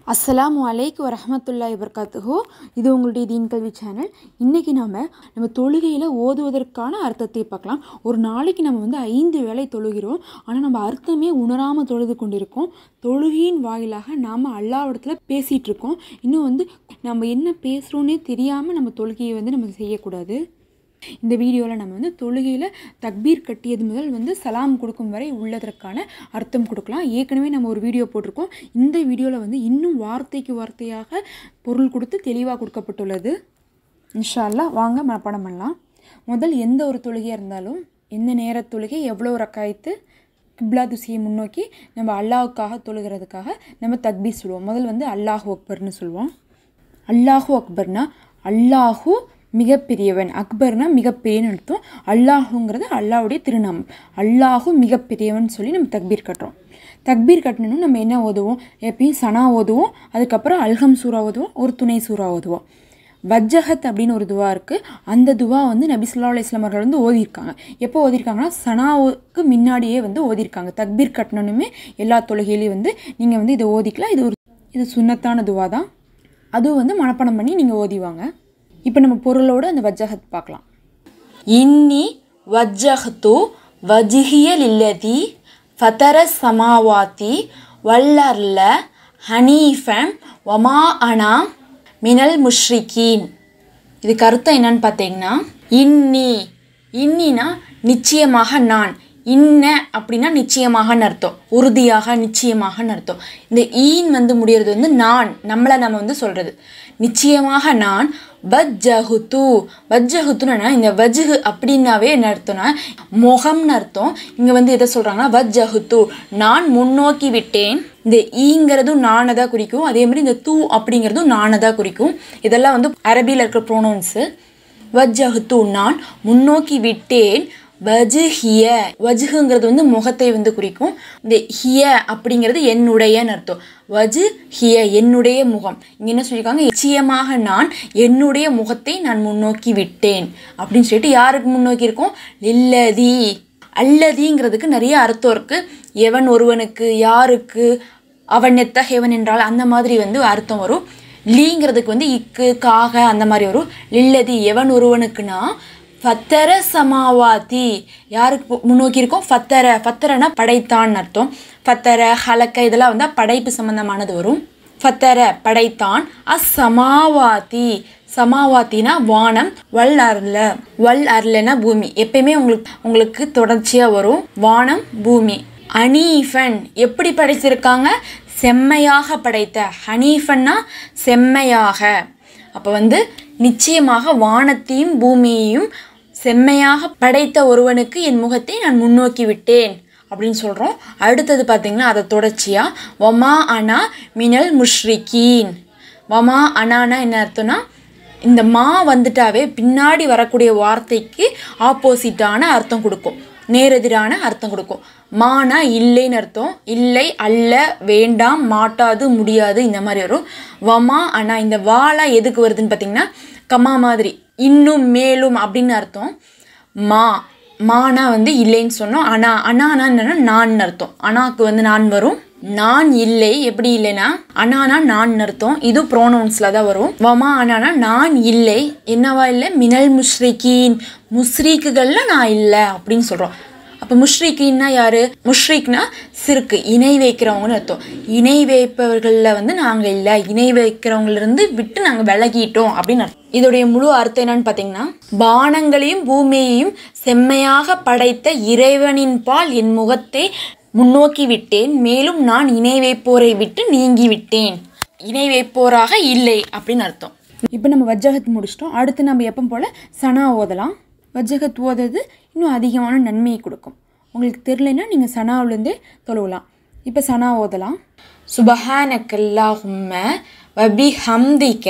அஸ்ஸலாமு அலைக்கு வரஹமத்துல்லாஹி வபரகாத்துஹு இது உங்களுடைய தீன் கல்வி சேனல் இன்றைக்கி நாம் நம்ம தொழுகையில் ஓதுவதற்கான அர்த்தத்தை பார்க்கலாம் ஒரு நாளைக்கு நம்ம வந்து ஐந்து வேளை தொழுகிறோம் ஆனால் நம்ம அர்த்தமே உணராமல் தொழுது கொண்டிருக்கோம் தொழுகையின் வாயிலாக நாம் அல்லாவிடத்தில் பேசிகிட்டு இருக்கோம் இன்னும் வந்து நம்ம என்ன பேசுகிறோன்னே தெரியாமல் நம்ம தொழுகையை வந்து நம்ம செய்யக்கூடாது இந்த வீடியோவில் நம்ம வந்து தொழுகையில் தக்பீர் கட்டியது முதல் வந்து சலாம் கொடுக்கும் வரை உள்ளதற்கான அர்த்தம் கொடுக்கலாம் ஏற்கனவே நம்ம ஒரு வீடியோ போட்டிருக்கோம் இந்த வீடியோவில் வந்து இன்னும் வார்த்தைக்கு வார்த்தையாக பொருள் கொடுத்து தெளிவாக கொடுக்கப்பட்டுள்ளது இன்ஷா அல்லாஹ் வாங்க மனப்பாடம் பண்ணலாம் முதல் எந்த ஒரு தொழுகையாக இருந்தாலும் எந்த நேர தொழுகை எவ்வளோ ரக்காயத்து கிப்லா திசையை முன்னோக்கி நம்ம அல்லாஹுக்காக தொழுகிறதுக்காக நம்ம தக்பீர் சொல்லுவோம் முதல் வந்து அல்லாஹு அக்பர்னு சொல்லுவோம் அல்லாஹு அக்பர்னா அல்லாஹு மிகப்பெரியவன் அக்பர்னா மிகப்பெரியன்னு அர்த்தம் அல்லாஹுங்கிறது அல்லாஹ்வுடைய திருநாமம் அல்லாஹு மிகப்பெரியவன் சொல்லி நம்ம தக்பீர் கட்டுறோம் தக்பீர் கட்டணும் நம்ம என்ன ஓதுவோம் எப்பயும் சனா ஓதுவோம் அதுக்கப்புறம் அல்ஹம் சூறா ஓதுவோம் ஒரு துணை சூறா ஓதுவோம் வஜ்ஜஹத் அப்படின்னு ஒரு துவா இருக்குது அந்த துவா வந்து நபி ஸல்லல்லாஹு அலைஹி வஸல்லம் அவர்கள் வந்து ஓதியிருக்காங்க எப்போ ஓதியிருக்காங்கன்னா சனாவுக்கு முன்னாடியே வந்து ஓதியிருக்காங்க தக்பீர் கட்டணுமே எல்லா தொழுகையிலையும் வந்து நீங்கள் வந்து இதை ஓதிக்கலாம் இது ஒரு இது சுன்னத்தான துவா தான் அதுவும் வந்து மனப்பாடம் பண்ணி நீங்கள் ஓதிவாங்க இப்போ நம்ம பொருளோட அந்த வஜ்ஜஹத் பார்க்கலாம் இன்னி வஜ்ஜஹ்து வஜ்ஹிய லில்லதி ஃபதர சமாவாத்தி வல்லர்ல ஹனீஃபம் வமா அனா மினல் முஷ்ரிகீன் இதுக்கு அர்த்தம் என்னன்னு பார்த்தீங்கன்னா இன்னி இன்னினா நிச்சயமாக நான் இன்ன அப்படின்னா நிச்சயமாகன்னு அர்த்தம் உறுதியாக நிச்சயமாகன்னு அர்த்தம் இந்த ஈன் வந்து முடியறது வந்து நான் நம்மளை நம்ம வந்து சொல்கிறது நிச்சயமாக நான் வஜ்ஜஹுத்து வஜ்ஜஹுத்துனா இந்த வஜ்ஹு அப்படின்னாவே என்ன அர்த்தம்னா முகம்னு அர்த்தம் இங்கே வந்து எதை சொல்கிறாங்கன்னா வஜ்ஜஹுத்து நான் முன்னோக்கி விட்டேன் இந்த ஈங்கிறதும் நானை தான் குறிக்கும் அதே மாதிரி இந்த தூ அப்படிங்கிறதும் நானை தான் குறிக்கும் இதெல்லாம் வந்து அரபியில் இருக்கிற ப்ரோனவுன்ஸு வஜ்ஜஹுத்து நான் முன்னோக்கி விட்டேன் வஜுஹிய வஜுகுங்கிறது வந்து முகத்தை வந்து குறிக்கும் இந்த ஹிய அப்படிங்கிறது என்னுடையன்னு அர்த்தம் வஜு ஹிய என்னுடைய முகம் இங்கே என்ன சொல்லியிருக்காங்க நிச்சயமாக நான் என்னுடைய முகத்தை நான் முன்னோக்கி விட்டேன் அப்படின்னு சொல்லிட்டு யாருக்கு முன்னோக்கி இருக்கோம் இல்லதி அல்லதிங்கிறதுக்கு நிறைய அர்த்தம் இருக்கு எவன் ஒருவனுக்கு யாருக்கு அவன் எத்தகையவன் என்றால் அந்த மாதிரி வந்து அர்த்தம் வரும் லீங்கிறதுக்கு வந்து இக்கு காக அந்த மாதிரி வரும் லில்லதி எவன் ஒருவனுக்குன்னா ஃபத்தர சமாவாதி யாருக்கு முன்னோக்கி இருக்கோம் ஃபத்தர ஃபத்தரனா படைத்தான் அர்த்தம் ஃபத்தர ஹலக்க இதெல்லாம் வந்து படைப்பு சம்பந்தமானது வரும் ஃபத்தர படைத்தான் அசமாவாதி சமாவாத்தினா வானம் வல் அருள வல் அருளனா பூமி எப்பயுமே உங்களுக்கு உங்களுக்கு தொடர்ச்சியாக வரும் வானம் பூமி அனீஃபன் எப்படி படைச்சிருக்காங்க செம்மையாக படைத்த ஹனீஃபன்னா செம்மையாக அப்போ வந்து நிச்சயமாக வானத்தையும் பூமியையும் செம்மையாக படைத்த ஒருவனுக்கு என் முகத்தை நான் முன்னோக்கி விட்டேன் அப்படின்னு சொல்கிறோம் அடுத்தது பார்த்திங்கன்னா அதை தொடர்ச்சியாக வமா அனா மினல் முஷ்ரிகீன் வமா அனானா என்ன அர்த்தம்னா இந்த மா வந்துட்டாவே பின்னாடி வரக்கூடிய வார்த்தைக்கு ஆப்போசிட்டான அர்த்தம் கொடுக்கும் நேரெதிரான அர்த்தம் கொடுக்கும் மானா இல்லைன்னு அர்த்தம் இல்லை அல்ல வேண்டாம் மாட்டாது முடியாது இந்த மாதிரி வரும் வமா அனா இந்த வாலா எதுக்கு வருதுன்னு பார்த்தீங்கன்னா கமா மாதிரி இன்னும் மேலும் அப்படின்னு அர்த்தம் மா மானா வந்து இல்லைன்னு சொன்னோம் அனா அனானா என்னன்னா நான் அர்த்தம் அனாக்கு வந்து நான் வரும் நான் இல்லை எப்படி இல்லைன்னா அனானா நான் அர்த்தம் இது ப்ரோனவுன்ஸில் தான் வரும் வமா அனானா நான் இல்லை என்னவா இல்லை மினல் முஷ்ரிகீன் முஸ்ரீக்குகளில் நான் இல்லை அப்படின்னு சொல்கிறோம் அப்போ முஷ்ரிக்கின்னா யாரு முஷ்ரிக்னா சிறுக்கு இணை வைக்கிறவங்கன்னு அர்த்தம் இணை வைப்பவர்களில் வந்து நாங்கள் இல்லை இணை வைக்கிறவங்களிருந்து விட்டு நாங்கள் விலகிட்டோம் அப்படின்னு அர்த்தம் இதோடைய முழு அர்த்தம் என்னன்னு பார்த்தீங்கன்னா பானங்களையும் பூமியையும் செம்மையாக படைத்த இறைவனின் பால் என் முகத்தை முன்னோக்கி விட்டேன் மேலும் நான் இணை வைப்போரை விட்டு நீங்கி விட்டேன் இணை வைப்போராக இல்லை அப்படின்னு அர்த்தம் இப்போ நம்ம வஜ்ஜகத் முடிச்சிட்டோம் அடுத்து நம்ம எப்போ போல் சனா ஓதலாம் வஜ்ஜகத் ஓதுறது இன்னும் அதிகமான நன்மையை கொடுக்கும் உங்களுக்கு தெரிலனா நீங்கள் சனாவிலேருந்தே தொழுவலாம் இப்போ சனா ஓதலாம் சுபஹானக்கல்லாஹும்ம வபி ஹம்திக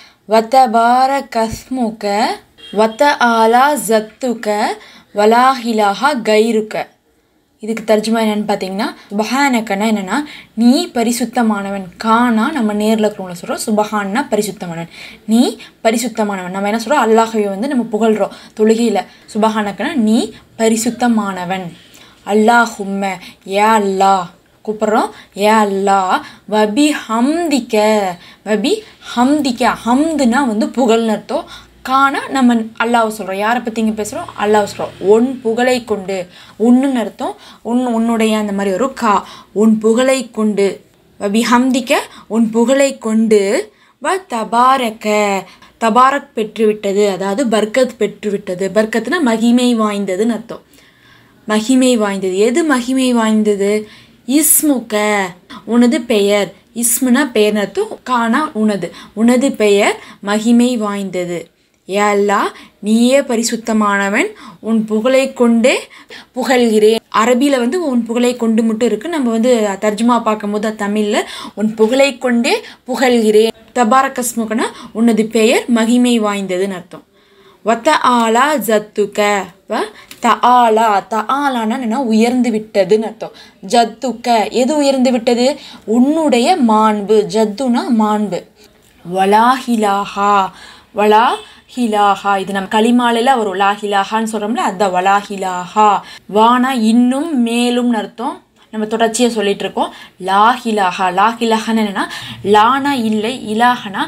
வத்தபார கஸ்முக வத்த ஆலா ஜத்துக வலாஹிலாஹா கைருக்க இதுக்கு தர்ஜுமா என்னன்னு பார்த்தீங்கன்னா சுபஹானக்கன்னா என்னென்னா நீ பரிசுத்தமானவன் கானா நம்ம நேரில் இருக்கிறவங்கள சொல்கிறோம் சுபஹான்னா பரிசுத்தமானவன் நீ பரிசுத்தமானவன் நம்ம என்ன சொல்கிறோம் அல்லாஹவை வந்து நம்ம புகழ்கிறோம் தொழுகையில் சுபஹானக்கன்னா நீ பரிசுத்தமானவன் அல்லாஹும்ம யா அல்லாஹ் கூப்பிட்றோம் ஏ அல்லா வபி ஹம்திக்க வபி ஹம்திக்க ஹம்துனா வந்து புகழ்னு அர்த்தம் காணா நம்ம அல்லாஹ் சொல்கிறோம் யாரை பற்றி இங்கே பேசுகிறோம் அல்லாஹ் சொல்கிறோம் உன் புகழை கொண்டு உன்னுன்னு அர்த்தம் உன் உன்னுடைய அந்த மாதிரி வரும் கா உன் புகழை கொண்டு வபி ஹம்திக்க உன் புகழை கொண்டு வ தபாரக்க தபாரக் பெற்றுவிட்டது அதாவது பர்கத் பெற்றுவிட்டது பர்கத்னா மகிமை வாய்ந்ததுன்னு அர்த்தம் மகிமை வாய்ந்தது எது மகிமை வாய்ந்தது இஸ்முக உனது பெயர் இஸ்முனா பெயர் அர்த்தம் காணா உனது உனது பெயர் மகிமை வாய்ந்தது ஏ அல்லாஹ் நீயே பரிசுத்தமானவன் உன் புகழை கொண்டே புகழ்கிறேன் அரபியில் வந்து உன் புகழை கொண்டு மட்டும் இருக்கு நம்ம வந்து தர்ஜுமா பார்க்கும்போது தமிழில் உன் புகழை கொண்டே புகழ்கிறேன் தபாரகஸ்முகனா உனது பெயர் மகிமை வாய்ந்ததுன்னு அர்த்தம் வத்த ஆலா ஜத்துக்க வ த ஆலா த ஆலானா என்ன உயர்ந்து விட்டதுன்னு அர்த்தம் ஜத்துக்க எது உயர்ந்து விட்டது உன்னுடைய மாண்பு ஜத்துனா மாண்பு வலாஹிலாஹா வலா ஹிலாஹா இது நம்ம களிமாலையில் வரும் லா ஹிலாஹான்னு சொல்கிறோம்ல அதுதான் வலா ஹிலாஹா வானா இன்னும் மேலும்னு அர்த்தம் நம்ம தொடர்ச்சியாக சொல்லிட்டு இருக்கோம் லா ஹிலாஹா லா ஹிலாஹான்னு என்னன்னா லானா இல்லை இலாஹனா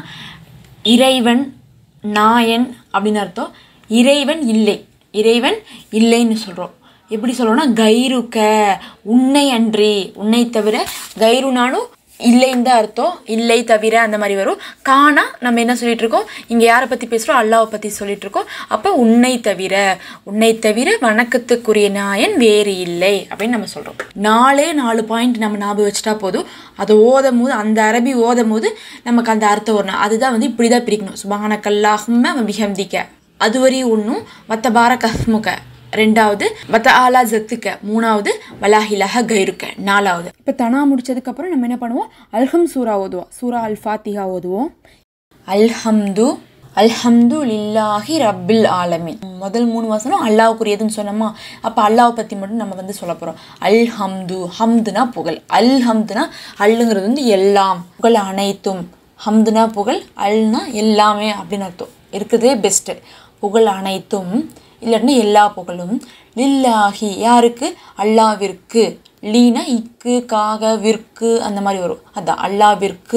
இறைவன் நாயன் அப்படின்னு அர்த்தம் இறைவன் இல்லை இறைவன் இல்லைன்னு சொல்கிறோம் எப்படி சொல்கிறோம்னா கைருக்க உன்னை அன்றி உன்னை தவிர கைருனாலும் இல்லைன்னு தான் அர்த்தம் இல்லை தவிர அந்த மாதிரி வரும் காணா நம்ம என்ன சொல்லிட்டு இருக்கோம் இங்கே யாரை பற்றி பேசுகிறோம் அல்லாவை பற்றி சொல்லிட்டு இருக்கோம் அப்போ உன்னை தவிர உன்னை தவிர வணக்கத்துக்குரிய நாயன் வேறு இல்லை அப்படின்னு நம்ம சொல்கிறோம் நாலே நாலு பாயிண்ட் நம்ம ஞாபகம் வச்சுட்டா போதும் அதை ஓதும் போது அந்த அரபி ஓதும் போது நமக்கு அந்த அர்த்தம் வரணும் அதுதான் வந்து இப்படி தான் பிரிக்கணும் சுபானக்கல்லாஹும்ம விஹம்திக்க அதுவரை ஒன்றும் மற்ற பார கஹ்முக ரெண்டாவது மத்த ஆலா ஜத்துக்க மூணாவது வலாஹிலஹ கைருக்க நாலாவது இப்போ தனா முடிச்சதுக்கப்புறம் நம்ம என்ன பண்ணுவோம் அல்ஹம் சூரா ஓதுவோம் சூரா அல் ஃபாத்திஹா ஓதுவோம் அல்ஹம்து அல்ஹம்து லில்லாஹி ரப்பில் ஆலமின் முதல் மூணு வசனம் அல்லாவுக்குரியதுன்னு சொன்னோமா அப்போ அல்லாவை பற்றி மட்டும் நம்ம வந்து சொல்ல போகிறோம் அல்ஹம்து ஹம்துனா புகழ் அல்ஹம்துனா அல்லுங்கிறது வந்து எல்லாம் புகழ் அனைத்தும் ஹம்துனா புகழ் அல்னா எல்லாமே அப்படின்னு அர்த்தம் இருக்கிறதே பெஸ்ட்டு புகழ் அனைத்தும் இல்லாட்டினா எல்லா புகழும் லில்லாஹி யாருக்கு அல்லாவிற்கு லீனா இக்கு காக விற்கு அந்த மாதிரி வரும் அதான் அல்லாவிற்கு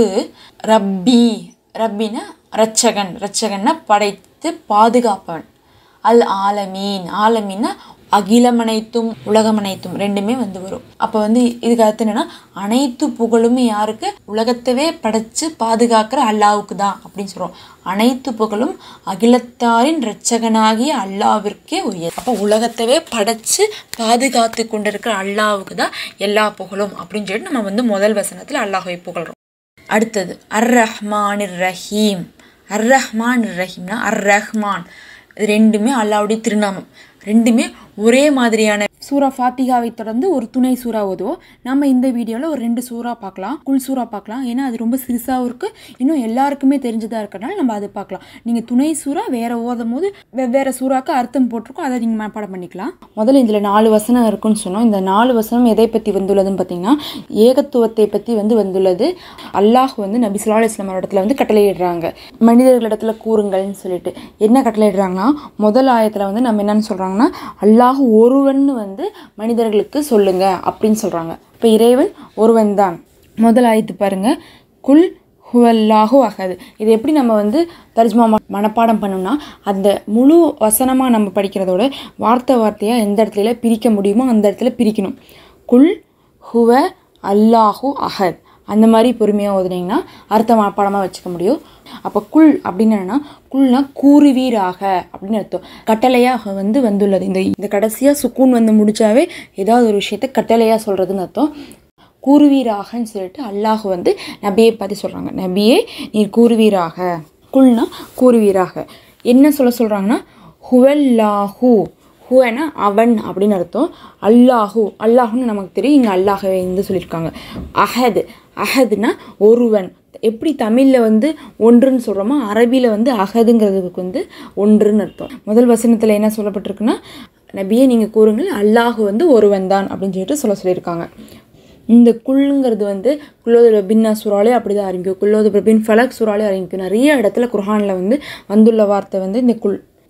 ரப்பி ரப்பினா ரட்சகன் ரட்சகன்னா படைத்து பாதுகாப்பவன் அல் ஆலமீன் ஆலமீன்னா அகிலம் அனைத்தும் உலகம் அனைத்தும் ரெண்டுமே வந்து வரும் அப்போ வந்து இதுக்கு அர்த்தம் என்னன்னா அனைத்து புகழுமே யாருக்கு உலகத்தவே படைச்சு பாதுகாக்கிற அல்லாவுக்கு தான் அப்படின்னு சொல்கிறோம் அனைத்து புகழும் அகிலத்தாரின் இரட்சகனாகிய அல்லாவிற்கே உரியது அப்போ உலகத்தவே படைச்சு பாதுகாத்து கொண்டிருக்கிற அல்லாவுக்கு தான் எல்லா புகழும் அப்படின்னு சொல்லிட்டு நம்ம வந்து முதல் வசனத்தில் அல்லாஹை புகழ்றோம் அடுத்தது அர் ரஹ்மானிர் ரஹீம் அர் ரஹ்மான் ரஹீம்னா அர் ரஹ்மான் இது ரெண்டுமே அல்லாவுடைய திருநாமம் ரெண்டுமே ஒரே மாதிரியான சூரா ஃபாத்திகாவை தொடர்ந்து ஒரு துணை சூறா ஓதுவோம் நம்ம இந்த வீடியோவில் ஒரு ரெண்டு சூறா பார்க்கலாம் குல் சூறா பார்க்கலாம் ஏன்னா அது ரொம்ப சிறுசாகவும் இருக்குது இன்னும் எல்லாருக்குமே தெரிஞ்சதாக இருக்கறனால நம்ம அதை பார்க்கலாம் நீங்கள் துணை சூறா வேற ஓதும் போது வெவ்வேறு சூறாக்கு அர்த்தம் போட்டிருக்கோம் அதை நீங்கள் மனப்பாடம் பண்ணிக்கலாம் முதல்ல இதில் நாலு வசனம் இருக்குன்னு சொன்னோம் இந்த நாலு வசனம் எதை பற்றி வந்துள்ளதுன்னு பார்த்தீங்கன்னா ஏகத்துவத்தை பற்றி வந்து வந்துள்ளது அல்லாஹ் வந்து நபி சொல்லா இஸ்லாம் இடத்துல வந்து கட்டளையிடுறாங்க மனிதர்களிடத்துல கூறுங்கள்னு சொல்லிட்டு என்ன கட்டளையிடுறாங்கன்னா முதல் ஆயத்தில் வந்து நம்ம என்னன்னு சொல்கிறாங்கன்னா அல்லாஹ் ஒருவன் வந்து மனிதர்களுக்கு சொல்லுங்க அப்படின்னு சொல்கிறாங்க இப்போ இறைவன் ஒருவன் தான் முதல் ஆயத்து பாருங்க குல் ஹுவல்லாஹு அகது இது எப்படி நம்ம வந்து தர்ஜ்மா ம- மனப்பாடம் பண்ணோம்னா அந்த முழு வசனமாக நம்ம படிக்கிறதோட வார்த்தை வார்த்தையாக எந்த இடத்துல பிரிக்க முடியுமோ அந்த இடத்துல பிரிக்கணும் குல் ஹுவ அல்லாஹு அஹத் அந்த மாதிரி பொறுமையாக ஓதுனீங்கன்னா அர்த்த மனப்பாடமாக வச்சுக்க முடியும் அப்போ குல் அப்படின்னு என்னன்னா குல்னா கூறுவீராக அப்படின்னு அர்த்தம் கட்டளையாக வந்து வந்துள்ளது இந்த இந்த கடைசியாக சுக்கூன் வந்து முடிச்சாவே ஏதாவது ஒரு விஷயத்த கட்டளையாக சொல்கிறதுன்னு அர்த்தம் கூறுவீராகன்னு சொல்லிட்டு அல்லாஹ் வந்து நபியை பற்றி சொல்கிறாங்க நபியே நீர் கூறுவீராக குல்னா கூறுவீராக என்ன சொல்ல சொல்கிறாங்கன்னா ஹுவல்லாஹு ஹுவனா அவன் அப்படின்னு அர்த்தம் அல்லாஹு அல்லாஹுன்னு நமக்கு தெரியும் இங்கே அல்லாஹவே வந்து சொல்லியிருக்காங்க அஹது அஹதுனா ஒருவன் எப்படி தமிழில் வந்து ஒன்றுன்னு சொல்கிறோமோ அரபியில் வந்து அகதுங்கிறதுக்கு வந்து ஒன்றுன்னு அர்த்தம் முதல் வசனத்தில் என்ன சொல்லப்பட்டிருக்குன்னா நபியே நீங்கள் கூறுங்கள் அல்லாஹ் வந்து ஒருவன் தான் அப்படின்னு சொல்லிட்டு சொல்ல சொல்லியிருக்காங்க இந்த குல்லுங்கிறது வந்து குல்லோது ரபின்னா சுறாலே அப்படி தான் ஆரம்பிக்கும் குல்லோது ரபின் ஃபலக் சுறாலே ஆரம்பிக்கும் நிறைய இடத்துல குர்ஹானில் வந்து வந்துள்ள வார்த்தை வந்து இந்த குல்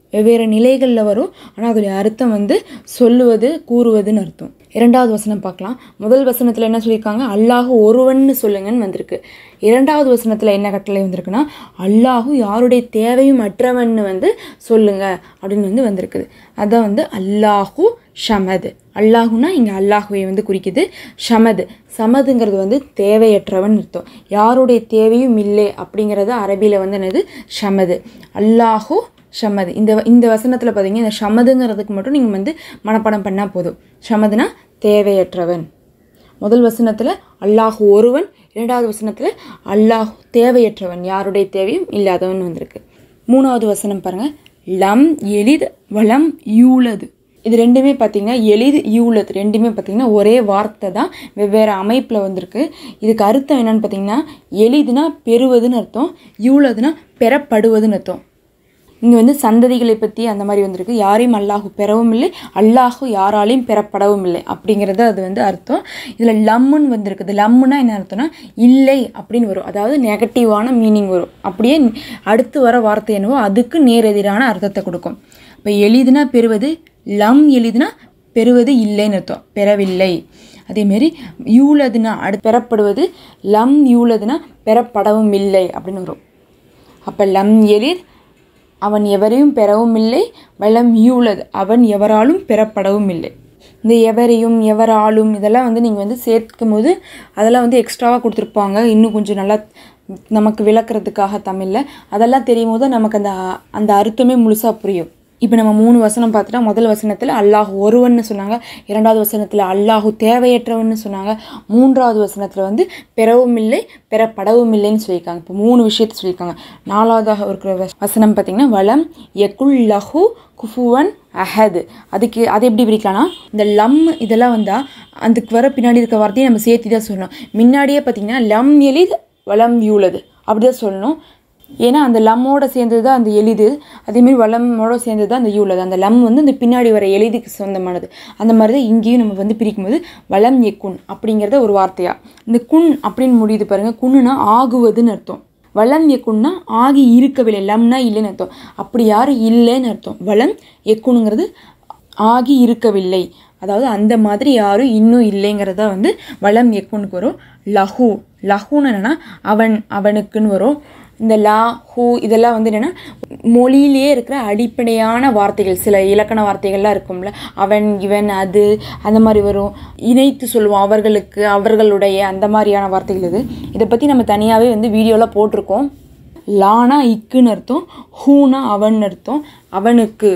வெவ்வேறு நிலைகளில் வரும் ஆனால் அதோடைய அர்த்தம் வந்து சொல்லுவது கூறுவதுன்னு அர்த்தம் இரண்டாவது வசனம் பார்க்கலாம் முதல் வசனத்தில் என்ன சொல்லியிருக்காங்க அல்லாஹ் ஒருவன்னு சொல்லுங்கன்னு வந்திருக்கு இரண்டாவது வசனத்தில் என்ன கட்டளை வந்திருக்குன்னா அல்லாஹு யாருடைய தேவையும் அற்றவன்னு வந்து சொல்லுங்க அப்படின்னு வந்து வந்திருக்குது அதான் வந்து அல்லாஹு ஷமது அல்லாஹுனா இங்கே அல்லாஹுவை வந்து குறிக்குது ஷமது சமதுங்கிறது வந்து தேவையற்றவன் அர்த்தம் யாருடைய தேவையும் இல்லை அப்படிங்கிறது அரபியில் வந்து என்னது ஷமது அல்லாஹு ஷமது இந்த இந்த வசனத்தில் பார்த்தீங்கன்னா இந்த ஷமதுங்கிறதுக்கு மட்டும் நீங்கள் வந்து மனப்பாடம் பண்ணால் போதும் ஷமதுனா தேவையற்றவன் முதல் வசனத்தில் அல்லாஹ் ஒருவன் இரண்டாவது வசனத்தில் அல்லாஹ் தேவையற்றவன் யாருடைய தேவையும் இல்லாதவன் வந்திருக்கு மூணாவது வசனம் பாருங்கள் லம் எளித் வளம் யூலது இது ரெண்டுமே பார்த்தீங்கன்னா எளிது யூலத் ரெண்டுமே பார்த்தீங்கன்னா ஒரே வார்த்தை தான் வெவ்வேறு அமைப்பில் வந்திருக்கு இதுக்கு அர்த்தம் என்னன்னு பார்த்தீங்கன்னா எளிதுனா பெறுவதுன்னு அர்த்தம் யூலதுனா பெறப்படுவதுன்னு அர்த்தம் இங்கே வந்து சந்ததிகளை பற்றி அந்த மாதிரி வந்திருக்கு யாரையும் அல்லாஹு பெறவும் இல்லை அல்லாஹு யாராலையும் பெறப்படவும் இல்லை அப்படிங்கிறது அது வந்து அர்த்தம் இதில் லம்முன்னு வந்திருக்குது லம்முன்னா என்ன அர்த்தம்னா இல்லை அப்படின்னு வரும் அதாவது நெகட்டிவான மீனிங் வரும் அப்படியே அடுத்து வர வார்த்தை என்னவோ அதுக்கு நேரெதிரான அர்த்தத்தை கொடுக்கும் இப்போ எளிதுனா பெறுவது லம் எளிதுனா பெறுவது இல்லைன்னு அர்த்தம் பெறவில்லை அதேமாரி யூலதுனா அடு பெறப்படுவது லம் யூலதுனா பெறப்படவும் இல்லை அப்படின்னு வரும் அப்போ லம் எளிர் அவன் எவரையும் பெறவும் இல்லை வளம் யூலது அவன் எவராலும் பெறப்படவும் இல்லை இந்த எவரையும் எவராலும் இதெல்லாம் வந்து நீங்கள் வந்து சேர்க்கும் போது அதெல்லாம் வந்து எக்ஸ்ட்ராவாக கொடுத்துருப்பாங்க இன்னும் கொஞ்சம் நல்லா நமக்கு விளக்குறதுக்காக தமிழில் அதெல்லாம் தெரியும் போது நமக்கு அந்த அந்த அர்த்தமே முழுசாக புரியும் இப்போ நம்ம மூணு வசனம் பார்த்துட்டா முதல் வசனத்தில் அல்லாஹ் ஒருவன்னு சொன்னாங்க இரண்டாவது வசனத்தில் அல்லாஹு தேவையற்றவன்னு சொன்னாங்க மூன்றாவது வசனத்தில் வந்து பெறவும் இல்லை பெறப்படவும் இல்லைன்னு சொல்லியிருக்காங்க இப்போ மூணு விஷயத்த சொல்லியிருக்காங்க நாலாவதாக இருக்கிற வச- வசனம் பார்த்தீங்கன்னா வளம் எக்குல் லஹு குஃபுவன் அஹது அதுக்கு அதை எப்படி பிரிக்கலாம்னா இந்த லம் இதெல்லாம் வந்தால் அதுக்கு வர பின்னாடி இருக்க வார்த்தையை நம்ம சேர்த்து தான் சொல்லணும் முன்னாடியே பார்த்தீங்கன்னா லம் எளித் வளம் யூலது அப்படி தான் சொல்லணும் ஏன்னா அந்த லம்மோட சேர்ந்தது தான் அந்த எளிது அதேமாரி வளமோட சேர்ந்தது தான் அந்த யூலது அந்த லம் வந்து இந்த பின்னாடி வர எளிதுக்கு சொந்தமானது அந்த மாதிரி தான் இங்கேயும் நம்ம வந்து பிரிக்கும்போது வளம் எக்குன் அப்படிங்கிறத ஒரு வார்த்தையா இந்த குன் அப்படின்னு முடியுது பாருங்க குன்னுனா ஆகுவதுன்னு அர்த்தம் வளம் எக்குன்னா ஆகி இருக்கவில்லை லம்னா இல்லைன்னு அர்த்தம் அப்படி யாரும் இல்லைன்னு அர்த்தம் வளம் எக்குனுங்கிறது ஆகி இருக்கவில்லை அதாவது அந்த மாதிரி யாரும் இன்னும் இல்லைங்கிறத வந்து வளம் எக்குனுக்கு வரும் லஹு லஹுன்னு என்னன்னா அவன் அவனுக்குன்னு வரும் இந்த லா ஹூ இதெல்லாம் வந்து என்னென்னா மொழியிலேயே இருக்கிற அடிப்படையான வார்த்தைகள் சில இலக்கண வார்த்தைகள்லாம் இருக்கும்ல அவன் இவன் அது அந்த மாதிரி வரும் இணைத்து சொல்லுவோம் அவர்களுக்கு அவர்களுடைய அந்த மாதிரியான வார்த்தைகள் இது இதை பற்றி நம்ம தனியாகவே வந்து வீடியோலாம் போட்டிருக்கோம் லானா இக்குன்னு அர்த்தம் ஹூனா அவன் அர்த்தம் அவனுக்கு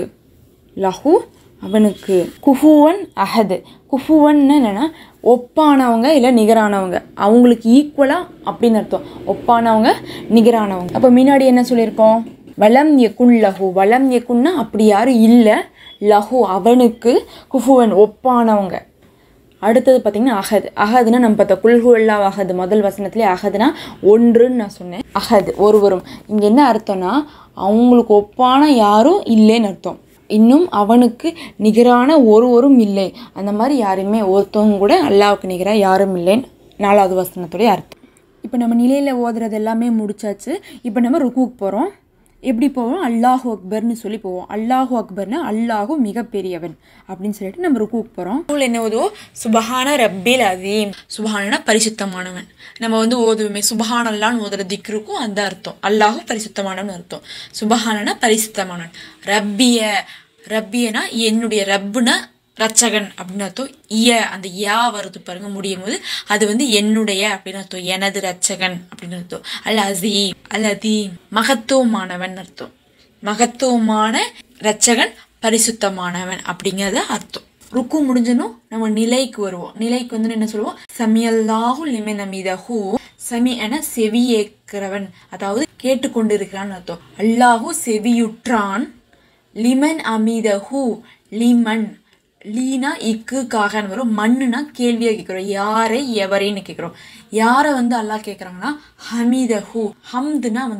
லஹு அவனுக்கு குஃபுவன் அஹது குஃபுவன்னு என்னென்னா ஒப்பானவங்க இல்லை நிகரானவங்க அவங்களுக்கு ஈக்குவலாக அப்படின்னு அர்த்தம் ஒப்பானவங்க நிகரானவங்க அப்போ முன்னாடி என்ன சொல்லியிருக்கோம் வளம் எக்குன் லஹு வளம் எக்குன்னா அப்படி யாரும் இல்லை லஹு அவனுக்கு குஃபுவன் ஒப்பானவங்க அடுத்தது பார்த்தீங்கன்னா அகது அகதுனா நம்ம பார்த்த குல்ஹுல்லா அகது முதல் வசனத்திலே அகதுனா ஒன்றுன்னு நான் சொன்னேன் அகது ஒருவரும் இங்கே என்ன அர்த்தம்னா அவங்களுக்கு ஒப்பான யாரும் இல்லைன்னு அர்த்தம் இன்னும் அவனுக்கு நிகரான ஒருவரும் இல்லை அந்த மாதிரி யாருமே ஒருத்தவங்க கூட அல்லாவுக்கு நிகராக யாரும் இல்லைன்னு நாலாவது வசனத்துடைய அர்த்தம் இப்போ நம்ம நிலையில் ஓதுறது எல்லாமே முடிச்சாச்சு இப்போ நம்ம ருக்குக்கு போகிறோம் எப்படி போவோம் அல்லாஹு அக்பர்னு சொல்லி போவோம் அல்லாஹு அக்பர்னா அல்லாஹு மிகப்பெரியவன் அப்படின்னு சொல்லிட்டு நம்ம ருக்குக்கு போகிறோம் நூல் என்ன ஓதுவோம் சுபஹான ரப்பில் அதீம் சுபஹானா பரிசுத்தமானவன் நம்ம வந்து ஓதுவோமே சுபஹானல்லான்னு ஓதுற திக்ருக்கும் அந்த அர்த்தம் அல்லாஹும் பரிசுத்தமானவன் அர்த்தம் சுபஹானனா பரிசுத்தமானவன் ரப்பிய ரப்பியனா என்னுடைய ரப்புனா ரச்சகன் அப்படின்னு அர்த்தம் இய அந்த யா வருது பாருங்க முடியும் போது அது வந்து என்னுடைய அப்படின்னு அர்த்தம் எனது ரச்சகன் அப்படின்னு அர்த்தம் அல் அசீம் அல் அதீம் மகத்துவமானவன் அர்த்தம் மகத்துவமான ரச்சகன் பரிசுத்தமானவன் அப்படிங்கிறத அர்த்தம் ருக்கு முடிஞ்சனும் நம்ம நிலைக்கு வருவோம் நிலைக்கு வந்து என்ன சொல்லுவோம் சமியல்லாஹு லிமன் அமிதஹு சமி என செவியேக்கிறவன் அதாவது கேட்டுக்கொண்டிருக்கிறான் அர்த்தம் அல்லாஹு செவியுற்றான் லிமன் அமிதஹு லிமன் லீனா இக்குக்காகன்னு வரும் மண்ணுனா கேள்வியாக கேட்குறோம் யாரை எவரைன்னு கேட்குறோம் யாரை வந்து அல்லாஹ் கேட்குறாங்கன்னா ஹமீதஹு ஹம்துனா வந்து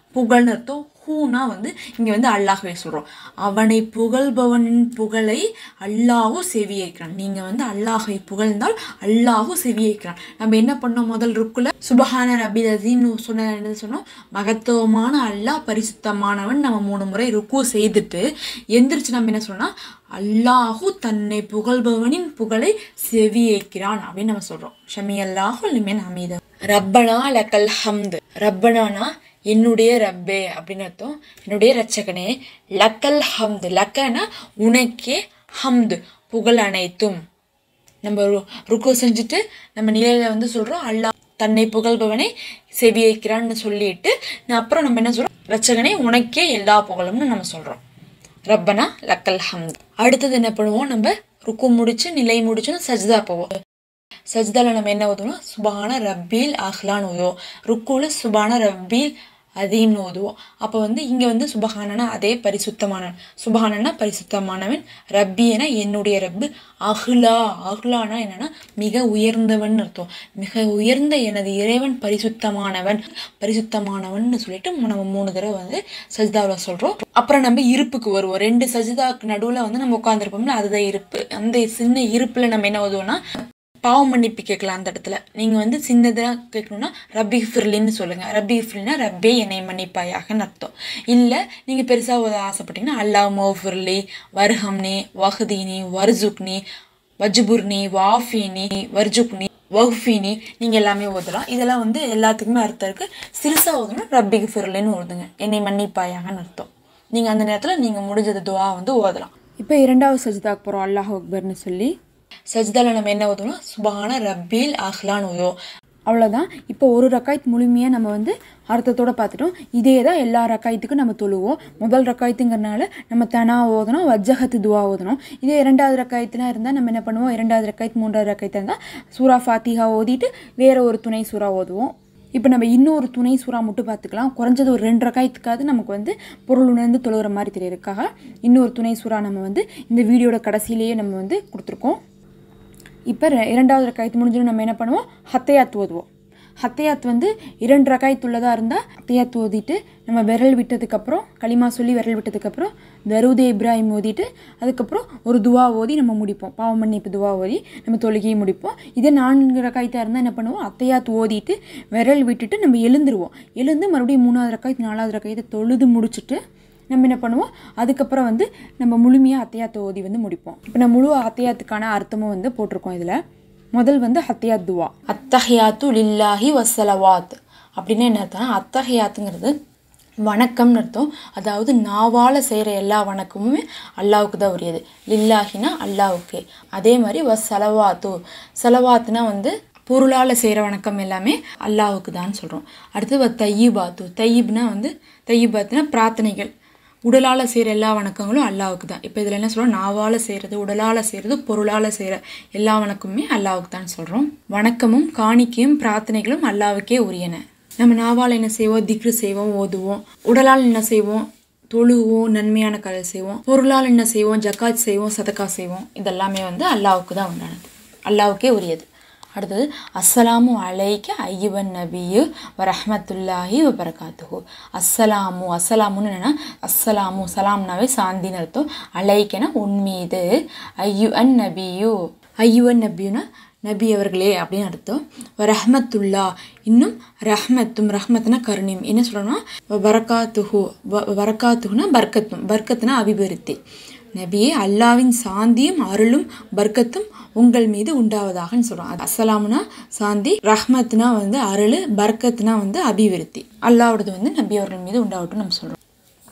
புகழ்னு அர்த்தம் ஹூனா வந்து இங்கே வந்து அல்லாஹ்வை சொல்கிறோம் அவனை புகழ்பவனின் புகழை அல்லாஹும் செவியேற்கிறான் நீங்கள் வந்து அல்லாஹை புகழ்ந்தால் அல்லாஹும் செவியேற்கிறான் நம்ம என்ன பண்ணோம் முதல் ருக்குல சுபஹான ரபி ரசீம்னு சொன்ன என்ன சொன்னோம் மகத்துவமான அல்லாஹ் பரிசுத்தமானவன் நம்ம மூணு முறை ருக்கு செய்துட்டு எந்திரிச்சு நம்ம என்ன சொன்னோம்னா அல்லாஹு தன்னை புகழ்பவனின் புகழை செவியேற்கிறான் அப்படின்னு நம்ம சொல்கிறோம் ஷமி அல்லாஹு லிமென் ஹமீத ரப்பனா லக்கல் ஹம்து ரப்பனானா என்னுடைய ரப்பே அப்படின்னு அர்த்தம் என்னுடைய ரச்சகனே லக்கல் ஹம்து லக்கனா உனக்கே ஹம்து புகழ் அனைத்தும் நம்ம ரு- ருக்கு செஞ்சுட்டு நம்ம நிலையில வந்து சொல்றோம் அல்லாஹ் தன்னை புகழ்பவனை செவியேற்கிறான்னு சொல்லிட்டு நான் அப்புறம் நம்ம என்ன சொல்றோம் ரச்சகனே உனக்கே எல்லா புகழும்னு நம்ம சொல்றோம் ரப்பனா லக்கல் ஹம்த் அடுத்தது என்ன பண்ணுவோம் நம்ம ருக்கு முடிச்சு நிலை முடிச்சுன்னு சஜ்தா போவோம் சஜ்தால நம்ம என்ன ஓதுவோம் சுபான ரப்பீல் அஹ்லான்னு ஓதுவோம் ருக்குல சுபான ரப்பீல் அதீம்னு ஓதுவோம் அப்போ வந்து இங்கே வந்து சுபஹானனா அதே பரிசுத்தமானவன் சுபஹானனா பரிசுத்தமானவன் ரப்பியனா என்னுடைய ரப்பு அஹ்லா அஹ்லானா என்னன்னா மிக உயர்ந்தவன் அர்த்தம் மிக உயர்ந்த எனது இறைவன் பரிசுத்தமானவன் பரிசுத்தமானவன் சொல்லிட்டு நம்ம மூணு தடவை வந்து சஜிதாவில் சொல்கிறோம் அப்புறம் நம்ம இருப்புக்கு வருவோம் ரெண்டு சஜிதாக்கு நடுவில் வந்து நம்ம உட்காந்துருப்போம்ல அதுதான் இருப்பு அந்த சின்ன இருப்பில் நம்ம என்ன ஓதுவோம்னா பாவ மன்னிப்பு கேட்கலாம் அந்த இடத்துல நீங்கள் வந்து சின்னதாக கேட்கணும்னா ரப்பி ஃபிர்லின்னு சொல்லுங்கள் ரப்பி ஃபிர்லினா ரப்பே என்னை மன்னிப்பாயாகன்னு அர்த்தம் இல்லை நீங்கள் பெருசாக ஓத ஆசைப்பட்டீங்கன்னா அல்லாஹ் மோஃபிர்லி வர்ஹம்னி வஹ்தீனி வர்ஜுக்னி வஜ்புர்னி வாஃபினி வர்ஜுக்னி வஹ்ஃபினி நீங்கள் எல்லாமே ஓதலாம் இதெல்லாம் வந்து எல்லாத்துக்குமே அர்த்தம் இருக்குது சிறுசாக ஓதணும் ரப்பி ஃபிர்லின்னு ஓதுங்க என்னை மன்னிப்பாயாகன்னு அர்த்தம் நீங்கள் அந்த நேரத்தில் நீங்கள் முடிஞ்சது துவா வந்து ஓதலாம் இப்போ இரண்டாவது சஜிதாக்கு போகிறோம் அல்லாஹ் அக்பர்னு சொல்லி சஜ்தால நம்ம என்ன ஓதுவோம் சுபான ரப்பீல் அஹ்லான்னு ஓதுவோம் அவ்வளோதான் இப்போ ஒரு ரக்காயத் முழுமையாக நம்ம வந்து அர்த்தத்தோட பார்த்துட்டோம் இதே தான் எல்லா ரக்காயத்துக்கும் நம்ம தொழுவோம் முதல் ரக்காயத்துங்கிறனால நம்ம தனா ஓதணும் வஜ்ஜகத்து துவா ஓதணும் இதே இரண்டாவது ரக்காயத்துலாம் இருந்தால் நம்ம என்ன பண்ணுவோம் இரண்டாவது ரக்காயத்து மூன்றாவது ரக்காயத்து இருந்தால் சூரா ஃபாத்திஹா ஓதிட்டு வேற ஒரு துணை சூறா ஓதுவோம் இப்போ நம்ம இன்னொரு துணை சூறா மட்டும் பார்த்துக்கலாம் குறைஞ்சது ஒரு ரெண்டு ரக்காயத்துக்காவது நமக்கு வந்து பொருள் உணர்ந்து தொழுகிற மாதிரி தெரியறதுக்காக இன்னொரு துணை சூறா நம்ம வந்து இந்த வீடியோட கடைசியிலேயே நம்ம வந்து கொடுத்துருக்கோம் இப்போ ரெ- இரண்டாவது ரக்காயத்து முடிஞ்சோன்னு நம்ம என்ன பண்ணுவோம் ஹத்தையாத் ஓதுவோம் ஹத்தையாத் வந்து இரண்டு ரக்காயத்து உள்ளதாக இருந்தால் ஹத்தையாத் ஓதிட்டு நம்ம விரல் விட்டதுக்கப்புறம் களிமா சொல்லி விரல் விட்டதுக்கப்புறம் தருதே இப்ராஹிம் ஓதிட்டு அதுக்கப்புறம் ஒரு துவா ஓதி நம்ம முடிப்போம் பாவ மன்னிப்பு துவா ஓதி நம்ம தொழுகையை முடிப்போம் இதே நான்கு ரக்காயத்தாக இருந்தால் என்ன பண்ணுவோம் அத்தையாத் ஓதிட்டு விரல் விட்டுட்டு நம்ம எழுந்துருவோம் எழுந்து மறுபடியும் மூணாவது ரக்காயத்து நாலாவது ரக்காயத்தை தொழுது முடிச்சுட்டு நம்ம என்ன பண்ணுவோம் அதுக்கப்புறம் வந்து நம்ம முழுமையாக அத்தையாத்தை ஓதி வந்து முடிப்போம் இப்போ நான் முழு அத்தையாத்துக்கான அர்த்தமும் வந்து போட்டிருக்கோம் இதில் முதல் வந்து ஹத்தையாத் துவா அத்தஹியாத்து லில்லாஹி வசலவாத் அப்படின்னு என்ன அர்த்தம் அத்தஹியாத்துங்கிறது வணக்கம்னு அர்த்தம் அதாவது நாவால் செய்கிற எல்லா வணக்கமுமே அல்லாவுக்கு தான் உரியது லில்லாஹினா அல்லாவுக்கு அதே மாதிரி வ சலவாத்து சலவாத்துனா வந்து பொருளால் செய்கிற வணக்கம் எல்லாமே அல்லாவுக்கு தான் சொல்கிறோம் அடுத்து வ தையிபாத்து தையிப்னா வந்து தையிபாத்துனா பிரார்த்தனைகள் உடலால் செய்கிற எல்லா வணக்கங்களும் அல்லாவுக்கு தான் இப்போ இதில் என்ன சொல்கிறோம் நாவால் செய்கிறது உடலால் செய்கிறது பொருளால் செய்கிற எல்லா வணக்கமுமே அல்லாவுக்கு தான் சொல்கிறோம் வணக்கமும் காணிக்கையும் பிரார்த்தனைகளும் அல்லாவுக்கே உரியன நம்ம நாவால் என்ன செய்வோம் திக்ரு செய்வோம் ஓதுவோம் உடலால் என்ன செய்வோம் தொழுவோம் நன்மையான கலை செய்வோம் பொருளால் என்ன செய்வோம் ஜக்காத் செய்வோம் சதக்கா செய்வோம் இதெல்லாமே வந்து அல்லாவுக்கு தான் உண்டானது அல்லாவுக்கே உரியது அடுத்தது அஸ்ஸலாமு அலைக்க ஐயுவன் நபியு வரஹமத்துல்லாஹி வபரகாத்துஹு அஸ்ஸலாமு அஸ்ஸலாமுன்னு என்னன்னா அஸ்ஸலாமு சலாம்னாவே சாந்தின்னு அர்த்தம் அலைக்கனா உன் மீது ஐயு அன் நபியு ஐயுவன் நபியுனா நபி அவர்களே அப்படின்னு அர்த்தம் ரஹ்மத்துல்லா இன்னும் ரஹ்மத்தும் ரஹ்மத்னா கருணையும் என்ன சொல்கிறோம்னா வரக்காத்துஹு வரக்காத்துஹுனா பர்க்கத்தும் பர்க்கத்துனா அபிவிருத்தி நபியே அல்லாவின் சாந்தியும் அருளும் பர்க்கத்தும் உங்கள் மீது உண்டாவதாகன்னு சொல்கிறோம் அஸ்ஸலாமுனா சாந்தி ரஹ்மத்னா வந்து அருள் பர்க்கத்னா வந்து அபிவிருத்தி அல்லாவோடது வந்து நபி அவர்கள் மீது உண்டாகட்டும் நம்ம சொல்கிறோம்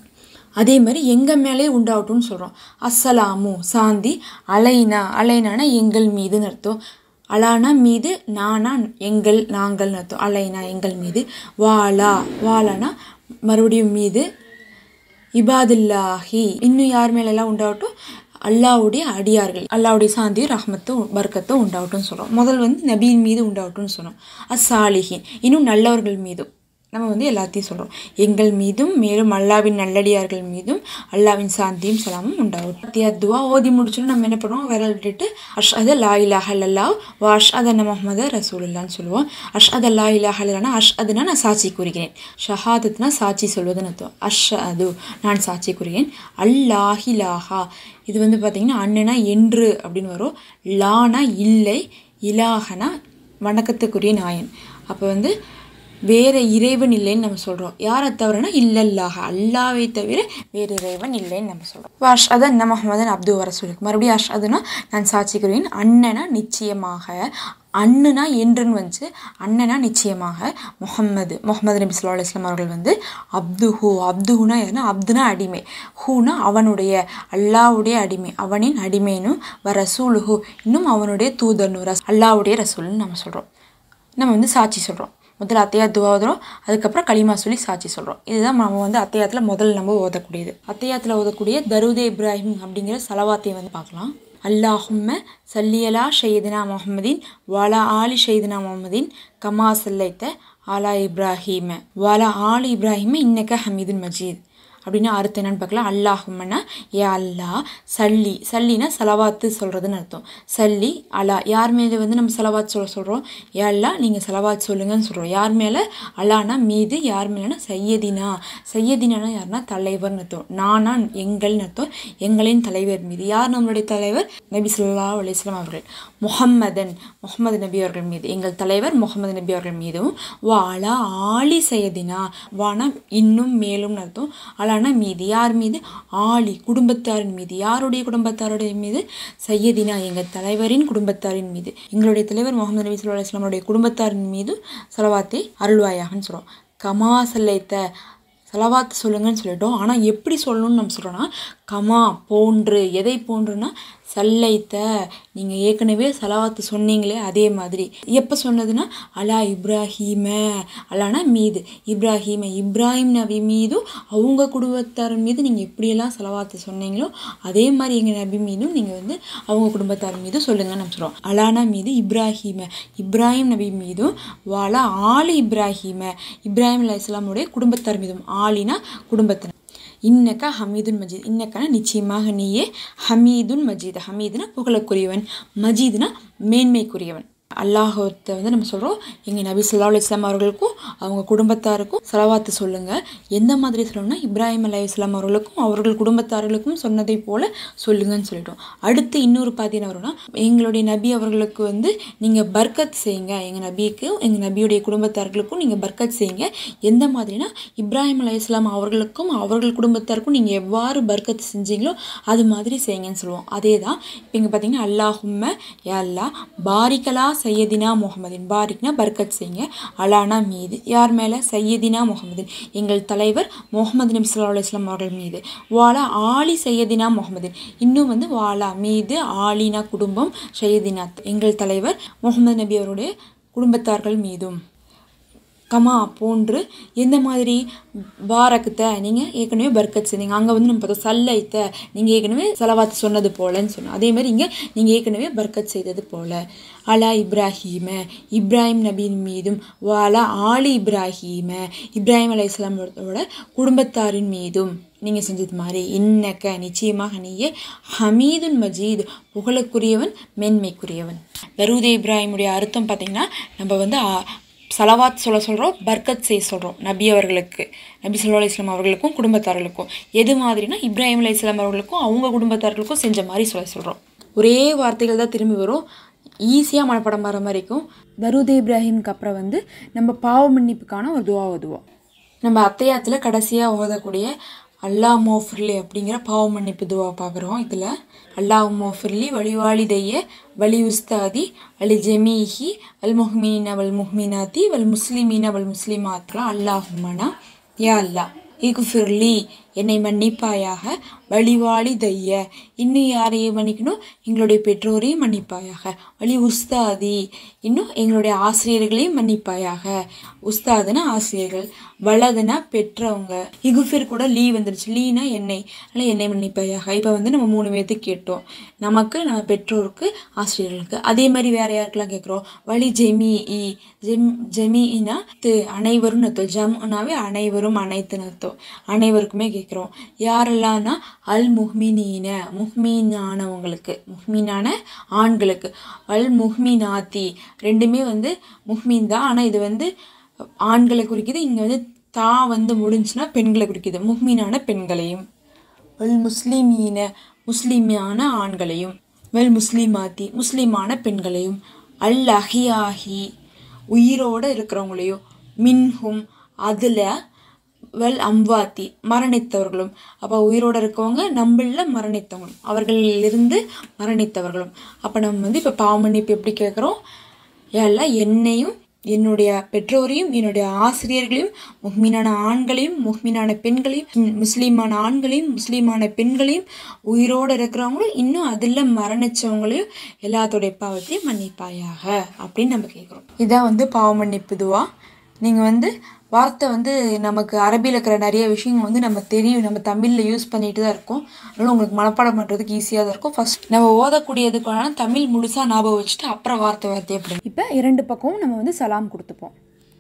அதே மாதிரி எங்கள் மேலே உண்டாகட்டும்னு சொல்கிறோம் அஸ்ஸலாமு சாந்தி அலைனா அலைனானா எங்கள் மீதுன்னு அர்த்தம் அலானா மீது நானா எங்கள் நாங்கள்னு அர்த்தம் அலைனா எங்கள் மீது வாலா வாலானா மறுபடியும் மீது இபாதுல்லாஹி இன்னும் யார் மேலெல்லாம் உண்டாகட்டும் அல்லாவுடைய அடியார்கள் அல்லாவுடைய சாந்தியும் ரஹ்மத்தும் பர்க்கத்தும் உண்டாகட்டும்னு சொல்கிறோம் முதல் வந்து நபியின் மீது உண்டாகட்டும்னு சொல்கிறோம் அஸ்ஸாலிஹின் இன்னும் நல்லவர்கள் மீதும் நம்ம வந்து எல்லாத்தையும் சொல்கிறோம் எங்கள் மீதும் மேலும் அல்லாவின் நல்லடியார்கள் மீதும் அல்லாவின் சாந்தியும் சலாமும் உண்டாகும் அத்தியா துவா ஓதி முடிச்சோன்னு நம்ம என்ன பண்ணுவோம் விரல் விட்டுட்டு அஷ் அத லா இலாஹ இல்லல்லா வா அஷ் அதன்ன முகமது ரசூலுல்லான்னு சொல்லுவோம் அஷ் அத லா இலாஹ இல்லைனா அஷ் அதுனா நான் சாட்சி கூறுகிறேன் ஷஹாதத்னா சாட்சி சொல்வதுன்னு அர்த்தம் அஷ் அது நான் சாட்சி கூறுகிறேன் அல்லாஹிலாஹா இது வந்து பார்த்திங்கன்னா அண்ணனா என்று அப்படின்னு வரும் லானா இல்லை இலாகனா வணக்கத்துக்குரிய நாயன் அப்போ வந்து வேற இறைவன் இல்லைன்னு நம்ம சொல்கிறோம் யாரை தவிரனா இல்லல்லாக அல்லாவை தவிர வேறு இறைவன் இல்லைன்னு நம்ம சொல்கிறோம் வாஷ் அதன் நம்ம முகமதன் அப்து வரசூலுக்கு மறுபடியும் அஷ் அதுனா நான் சாட்சி கூறுவேன் அண்ணனா நிச்சயமாக அண்ணுனா என்றுன்னு வந்துச்சு அண்ணனா நிச்சயமாக முகம்மது முகமது நபி சொல்லா இஸ்லாம் அவர்கள் வந்து அப்துஹு அப்துஹுனா யாருன்னா அப்துனா அடிமை ஹூனா அவனுடைய அல்லாவுடைய அடிமை அவனின் அடிமைனும் வ ரசூலுஹு இன்னும் அவனுடைய தூதர்னு ரஸ் அல்லாவுடைய ரசூல்னு நம்ம சொல்கிறோம் நம்ம வந்து சாட்சி சொல்கிறோம் முதல்ல அத்தையா துவா ஓதுறோம் அதுக்கப்புறம் களிமா சொல்லி சாட்சி சொல்கிறோம் இதுதான் நம்ம வந்து அத்தையாத்தில் முதல்ல நம்ம ஓதக்கூடியது அத்தையாத்தில் ஓதக்கூடிய தருதே இப்ராஹிம் அப்படிங்கிற சலவாத்தை வந்து பார்க்கலாம் அல்லாஹும்ம சல்லியலா ஷெய்தினா முகமதின் வாலா ஆலி ஷெய்தினா முகமதின் கமா சல்லைத்த ஆலா இப்ராஹிம வாலா ஆலி இப்ராஹிம இன்னக்க ஹமீதுன் மஜீத் அப்படின்னு அர்த்தம் என்னன்னு பார்க்கலாம் அல்லாஹும்மனா ஏ அல்லா சல்லி சல்லினா செலவாத்து சொல்கிறதுன்னு அர்த்தம் சல்லி அலா யார் மேலே வந்து நம்ம செலவாத் சொல்ல சொல்கிறோம் ஏ அல்லா நீங்கள் செலவாத் சொல்லுங்கன்னு சொல்கிறோம் யார் மேலே அல்லானா மீது யார் மேலேனா சையதினா சையதினானா யாருன்னா தலைவர்னு அர்த்தம் நானா எங்கள்னு அர்த்தம் எங்களின் தலைவர் மீது யார் நம்மளுடைய தலைவர் நபி சொல்லா அலிஸ்லாம் அவர்கள் முஹம்மதன் முகமது நபி அவர்கள் மீது எங்கள் தலைவர் முகமது நபி அவர்கள் மீதும் வாலா ஆலி சையதினா வானா இன்னும் மேலும் அர்த்தம் அலானா மீது யார் மீது ஆலி குடும்பத்தாரின் மீது யாருடைய குடும்பத்தாருடைய மீது சையதினா எங்கள் தலைவரின் குடும்பத்தாரின் மீது எங்களுடைய தலைவர் முகமது நபி சொல்லா இஸ்லாமுடைய குடும்பத்தாரின் மீது செலவாத்தை அருள்வாயாகன்னு சொல்கிறோம் கமா சல்லைத்த செலவாத்து சொல்லுங்கன்னு சொல்லிட்டோம் ஆனால் எப்படி சொல்லணும்னு நம்ம சொல்கிறோன்னா கமா போன்று எதை போன்றுனா சல்லைத்த நீங்கள் ஏற்கனவே செலவாத்து சொன்னீங்களே அதே மாதிரி எப்போ சொன்னதுன்னா அலா இப்ராஹீம அலானா மீது இப்ராஹீம இப்ராஹிம் நபி மீதும் அவங்க குடும்பத்தார் மீது நீங்கள் எப்படியெல்லாம் செலவாத்து சொன்னீங்களோ அதே மாதிரி எங்கள் நபி மீதும் நீங்கள் வந்து அவங்க குடும்பத்தார் மீதும் சொல்லுங்கன்னு நம்ம சொல்கிறோம் அலானா மீது இப்ராஹீம இப்ராஹிம் நபி மீதும் வாலா ஆலி இப்ராஹீம இப்ராஹிம் அலி இஸ்லாமுடைய குடும்பத்தார் மீதும் ஆலினா குடும்பத்தினர் இன்னக்கா ஹமீதுன் மஜீத் இன்னக்கான நிச்சயமாக நீயே ஹமீதுன் மஜீத் ஹமீதுனா புகழக்குரியவன் மஜீதுனா மேன்மைக்குரியவன் அல்லாஹத்தை வந்து நம்ம சொல்கிறோம் எங்கள் நபி சொல்லா இஸ்லாம் அவர்களுக்கும் அவங்க குடும்பத்தாருக்கும் செலவாத்து சொல்லுங்கள் எந்த மாதிரி சொல்லணும்னா இப்ராஹிம் அலி இஸ்லாம் அவர்களுக்கும் அவர்கள் குடும்பத்தார்களுக்கும் சொன்னதை போல் சொல்லுங்கன்னு சொல்லிட்டோம் அடுத்து இன்னொரு பார்த்தீங்கன்னா வரும்னா எங்களுடைய நபி அவர்களுக்கு வந்து நீங்கள் பர்கத் செய்யுங்க எங்கள் நபிக்கு எங்கள் நபியுடைய குடும்பத்தார்களுக்கும் நீங்கள் பர்கத் செய்யுங்க எந்த மாதிரினா இப்ராஹிம் அலி இஸ்லாம் அவர்களுக்கும் அவர்கள் குடும்பத்தாருக்கும் நீங்கள் எவ்வாறு பர்கத் செஞ்சீங்களோ அது மாதிரி செய்யுங்கன்னு சொல்லுவோம் அதே தான் இப்போ இங்கே பார்த்தீங்கன்னா அல்லாஹும்ம யா அல்லா பாரிக்கலா சையதினா முகமதின் பாரிக்னா பர்கத் செய்யுங்க அலானா மீது யார் மேலே சையதினா முகமதின் எங்கள் தலைவர் முகமது நபி சொல்லா அலுவலாம் அவர்கள் மீது வாலா ஆலி சையதினா முகமதின் இன்னும் வந்து வாலா மீது ஆலினா குடும்பம் சையதினா எங்கள் தலைவர் முகமது நபி அவருடைய குடும்பத்தார்கள் மீதும் கமா போன்று எந்த மாதிரி பாரக்கத்தை நீங்கள் ஏற்கனவே பர்கத் செஞ்சீங்க அங்கே வந்து நம்ம பார்த்தோம் சல்லைத்த நீங்கள் ஏற்கனவே செலவாத்து சொன்னது போலன்னு சொன்னோம் அதே மாதிரி இங்கே நீங்கள் ஏற்கனவே பர்கத் செய்தது போல அலா இப்ராஹீம இப்ராஹிம் நபியின் மீதும் வாலா ஆலி இப்ராஹீம இப்ராஹிம் அலி இஸ்லாமோட குடும்பத்தாரின் மீதும் நீங்கள் செஞ்சது மாதிரி இன்னக்க நிச்சயமாக நீயே ஹமீதுன் மஜீத் புகழுக்குரியவன் மேன்மைக்குரியவன் தருதே இப்ராஹிமுடைய அர்த்தம் பார்த்தீங்கன்னா நம்ம வந்து சலவாத் சொல்ல சொல்கிறோம் பர்கத் செய்ய சொல்கிறோம் நபி அவர்களுக்கு நபி சொல்லா இஸ்லாம் அவர்களுக்கும் குடும்பத்தார்களுக்கும் எது மாதிரினா இப்ராஹிம் அலி இஸ்லாம் அவர்களுக்கும் அவங்க குடும்பத்தார்களுக்கும் செஞ்ச மாதிரி சொல்ல சொல்கிறோம் ஒரே வார்த்தைகள் தான் திரும்பி வரும் ஈஸியாக மனப்படம் வர மாதிரி இருக்கும் தருதே இப்ராஹிம்க்கு அப்புறம் வந்து நம்ம பாவ மன்னிப்புக்கான ஒரு துவா ஓதுவோம் நம்ம அத்தையாத்தில் கடைசியாக ஓதக்கூடிய அல்லாஹ் மோஃபிர்லி அப்படிங்கிற பாவ மன்னிப்பு துவா பார்க்குறோம் இதில் அல்லாஹ் மோஃபிர்லி வழிவாளிதைய வலி உஸ்தாதி அலி ஜெமீஹி அல் முஹ்மீன வல் முஹ்மினாத்தி வல் முஸ்லிமீன வல் முஸ்லிமாத்லாம் அல்லாஹுமனா யா அல்லா இகுஃபிர்லி என்னை மன்னிப்பாயாக வழிவாளி தைய இன்னும் யாரையும் மன்னிக்கணும் எங்களுடைய பெற்றோரையும் மன்னிப்பாயாக வழி உஸ்தாதி இன்னும் எங்களுடைய ஆசிரியர்களையும் மன்னிப்பாயாக உஸ்தாதுனா ஆசிரியர்கள் வலதுனா பெற்றவங்க இகுஃபிர் கூட லீ வந்துருச்சு லீனா என்னை அதனால் என்னை மன்னிப்பாயாக இப்போ வந்து நம்ம மூணு பேர்த்துக்கு கேட்டோம் நமக்கு நம்ம பெற்றோருக்கு ஆசிரியர்களுக்கு அதே மாதிரி வேற யாருக்கெல்லாம் கேட்குறோம் வழி ஜெமி இ ஜெம் ஜெமினா து அனைவரும் அர்த்தம் ஜம்னாவே அனைவரும் அனைத்துன்னு அர்த்தம் அனைவருக்குமே கேட்குறோம் யாரெல்லாம்னா அல் முஹ்மினீன முஹ்மீனானவங்களுக்கு முஹ்மீனான ஆண்களுக்கு அல் முஹ்மினாத்தி ரெண்டுமே வந்து முஹ்மீன் தான் ஆனால் இது வந்து ஆண்களை குறிக்குது இங்கே வந்து தா வந்து முடிஞ்சுன்னா பெண்களை குறிக்குது முஹ்மீனான பெண்களையும் வல் முஸ்லிமீன முஸ்லிமான ஆண்களையும் வெல் முஸ்லிமாத்தி முஸ்லிமான பெண்களையும் அல் அஹியாஹி உயிரோடு இருக்கிறவங்களையும் மின்ஹும் அதில் வெல் அம்வாத்தி மரணித்தவர்களும் அப்போ உயிரோடு இருக்கவங்க நம்மள மரணித்தவங்களும் அவர்களிலிருந்து மரணித்தவர்களும் அப்போ நம்ம வந்து இப்போ பாவமன்னிப்பு எப்படி கேட்குறோம் எல்லாம் என்னையும் என்னுடைய பெற்றோரையும் என்னுடைய ஆசிரியர்களையும் முஹ்மீனான ஆண்களையும் முஹ்மீனான பெண்களையும் முஸ்லீமான ஆண்களையும் முஸ்லீமான பெண்களையும் உயிரோடு இருக்கிறவங்களும் இன்னும் அதில் மரணிச்சவங்களையும் எல்லாத்தோடைய பாவத்தையும் மன்னிப்பாயாக அப்படின்னு நம்ம கேட்குறோம் இதான் வந்து பாவ மன்னிப்பு இதுவா நீங்கள் வந்து வார்த்தை வந்து நமக்கு அரபியில் இருக்கிற நிறைய விஷயங்கள் வந்து நம்ம தெரியும் நம்ம தமிழில் யூஸ் பண்ணிட்டு தான் இருக்கோம் அதனால உங்களுக்கு மனப்பாடம் பண்ணுறதுக்கு ஈஸியாக தான் இருக்கும் ஃபர்ஸ்ட் நம்ம ஓதக்கூடியதுக்கான தமிழ் முழுசாக ஞாபகம் வச்சுட்டு அப்புறம் வார்த்தை வார்த்தை எப்படி இப்போ இரண்டு பக்கமும் நம்ம வந்து சலாம் கொடுத்துப்போம்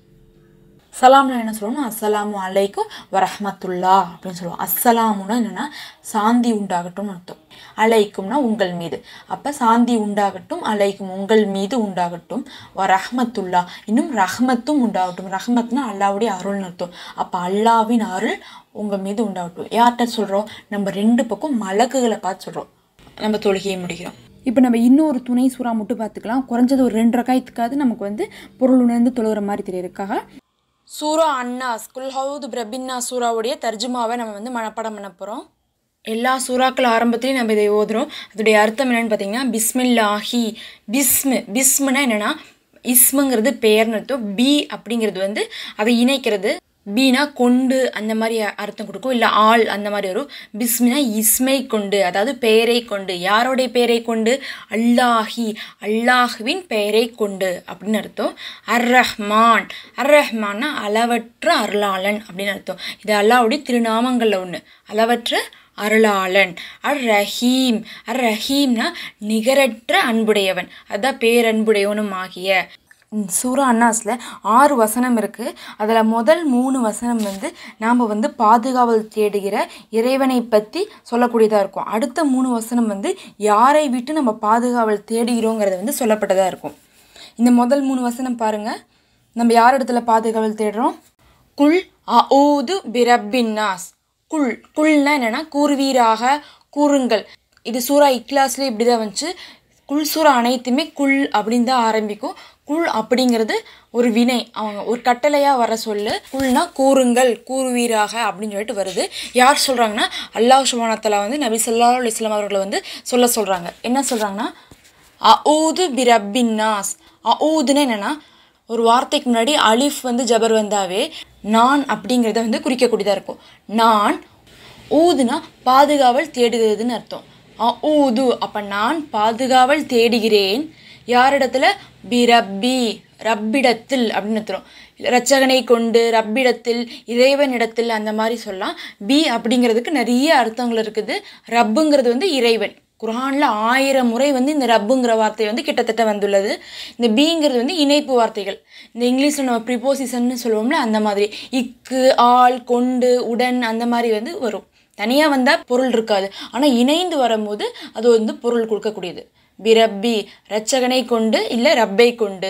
சலாம்னா என்ன சொல்லணும் அஸ்ஸலாமு அலைக்கும் வரஹ்மத்துல்லா அப்படின்னு சொல்லுவோம் அஸ்ஸலாமுன்னா என்னென்னா சாந்தி உண்டாகட்டும் அர்த்தம் அலைக்கும்னா உங்கள் மீது அப்போ சாந்தி உண்டாகட்டும் அலைக்கும் உங்கள் மீது உண்டாகட்டும் வரஹ்மத்துல்லா இன்னும் ரஹ்மத்தும் உண்டாகட்டும் ரஹ்மத்னா அல்லாவுடைய அருள்னு அர்த்தம் அப்போ அல்லாவின் அருள் உங்கள் மீது உண்டாகட்டும் யார்கிட்ட சொல்கிறோம் நம்ம ரெண்டு பக்கம் மலக்குகளை பார்த்து சொல்கிறோம் நம்ம தொழுகையை முடிக்கிறோம் இப்போ நம்ம இன்னொரு துணை சூறா மட்டும் பார்த்துக்கலாம் குறைஞ்சது ஒரு ரெண்டு ரகாயத்துக்காவது நமக்கு வந்து பொருள் உணர்ந்து தொழுகிற மாதிரி தெரியறதுக்காக சூரா அன்னாஸ் குல்ஹவுது பிரபின்னா சூராவுடைய தர்ஜுமாவை நம்ம வந்து மனப்பாடம் பண்ண போகிறோம் எல்லா சூறாக்கள் ஆரம்பத்துலேயும் நம்ம இதை ஓதுறோம் அதோடைய அர்த்தம் என்னன்னு பார்த்தீங்கன்னா பிஸ்மில்லாஹி பிஸ்மு பிஸ்முனா என்னென்னா இஸ்முங்கிறது பெயர்னு அர்த்தம் பி அப்படிங்கிறது வந்து அதை இணைக்கிறது பீனா கொண்டு அந்த மாதிரி அர்த்தம் கொடுக்கும் இல்லை ஆள் அந்த மாதிரி வரும் பிஸ்மினா இஸ்மை கொண்டு அதாவது பெயரை கொண்டு யாருடைய பெயரை கொண்டு அல்லாஹி அல்லாஹுவின் பெயரை கொண்டு அப்படின்னு அர்த்தம் அர் ரஹ்மான் அர் ரஹ்மான்னா அளவற்ற அருளாளன் அப்படின்னு அர்த்தம் இது அல்லாஹ்வுடைய திருநாமங்களில் ஒன்று அளவற்ற அருளாளன் அர் ரஹீம் அர் ரஹீம்னா நிகரற்ற அன்புடையவன் அதான் பேரன்புடையவனும் ஆகிய சூரா அன்னாஸில் ஆறு வசனம் இருக்குது அதில் முதல் மூணு வசனம் வந்து நாம் வந்து பாதுகாவல் தேடுகிற இறைவனை பற்றி சொல்லக்கூடியதாக இருக்கும் அடுத்த மூணு வசனம் வந்து யாரை விட்டு நம்ம பாதுகாவல் தேடுகிறோங்கிறத வந்து சொல்லப்பட்டதாக இருக்கும் இந்த முதல் மூணு வசனம் பாருங்கள் நம்ம யார் இடத்துல பாதுகாவல் தேடுறோம் குல் அஊது பிரப்பின்னாஸ் குல் குல்னா என்னென்னா கூறுவீராக கூறுங்கள் இது சூரா இக்லாஸ்லேயே இப்படி தான் வந்துச்சு குல் சூரா அனைத்துமே குல் அப்படின்னு தான் ஆரம்பிக்கும் குல் அப்படிங்கிறது ஒரு வினை அவங்க ஒரு கட்டளையாக வர சொல்லு குல்னா கூறுங்கள் கூறுவீராக அப்படின்னு சொல்லிட்டு வருது யார் சொல்கிறாங்கன்னா அல்லாஹ் சுபானத்தலா வந்து நபி சொல்லா இஸ்லாம் அவர்களை வந்து சொல்ல சொல்கிறாங்க என்ன சொல்கிறாங்கன்னா அஊது பிரப்பின்னாஸ் அஊதுன்னு என்னென்னா ஒரு வார்த்தைக்கு முன்னாடி அலிஃப் வந்து ஜபர் வந்தாவே நான் அப்படிங்கிறத வந்து குறிக்கக்கூடியதாக இருக்கும் நான் ஊதுனா பாதுகாவல் தேடுகிறதுன்னு அர்த்தம் அ ஊது அப்போ நான் பாதுகாவல் தேடுகிறேன் யாரிடத்துல பி ரப்பி ரப்பிடத்தில் அப்படின்னு அர்த்தம் இரட்சகனை கொண்டு ரப்பிடத்தில் இறைவனிடத்தில் அந்த மாதிரி சொல்லலாம் பி அப்படிங்கிறதுக்கு நிறைய அர்த்தங்கள் இருக்குது ரப்புங்கிறது வந்து இறைவன் குரானில் ஆயிரம் முறை வந்து இந்த ரப்புங்கிற வார்த்தை வந்து கிட்டத்தட்ட வந்துள்ளது இந்த பீங்கிறது வந்து இணைப்பு வார்த்தைகள் இந்த இங்கிலீஷில் நம்ம ப்ரிப்போசிஷன்னு சொல்லுவோம்ல அந்த மாதிரி இக்கு ஆள் கொண்டு உடன் அந்த மாதிரி வந்து வரும் தனியாக வந்தால் பொருள் இருக்காது ஆனால் இணைந்து வரும்போது அது வந்து பொருள் கொடுக்கக்கூடியது பிரப்பி ரச்சகனை கொண்டு இல்லை ரப்பை கொண்டு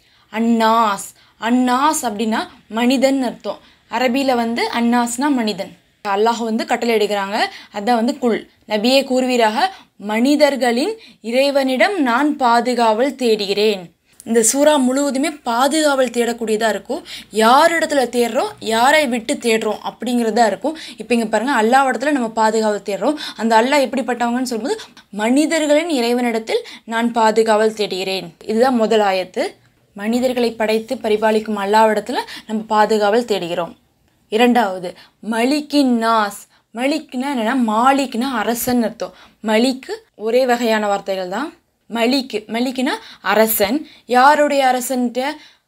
அன்னாஸ் அன்னாஸ் அப்படின்னா மனிதன் அர்த்தம் அரபியில் வந்து அன்னாஸ்னா மனிதன் அல்லாஹ் வந்து கட்டளை எடுக்கிறாங்க அதான் வந்து குல் நபியே கூறுவீராக மனிதர்களின் இறைவனிடம் நான் பாதுகாவல் தேடுகிறேன் இந்த சூறா முழுவதுமே பாதுகாவல் தேடக்கூடியதாக இருக்கும் யார் இடத்துல தேடுறோம் யாரை விட்டு தேடுறோம் அப்படிங்கிறதா இருக்கும் இப்போ இங்கே பாருங்கள் அல்லா இடத்துல நம்ம பாதுகாவல் தேடுறோம் அந்த அல்லாஹ் எப்படிப்பட்டவங்கன்னு சொல்லும்போது மனிதர்களின் இறைவனிடத்தில் நான் பாதுகாவல் தேடுகிறேன் இதுதான் முதல் ஆயத்து மனிதர்களை படைத்து பரிபாலிக்கும் அல்லாவிடத்தில் நம்ம பாதுகாவல் தேடுகிறோம் இரண்டாவது மலிக்கின் நாஸ் மலிக்னா என்னென்னா மாலிக்னா அரசன் அர்த்தம் மலிக்கு ஒரே வகையான வார்த்தைகள் தான் மலிக்கு மலிக்குனா அரசன் யாருடைய அரசன்ட்ட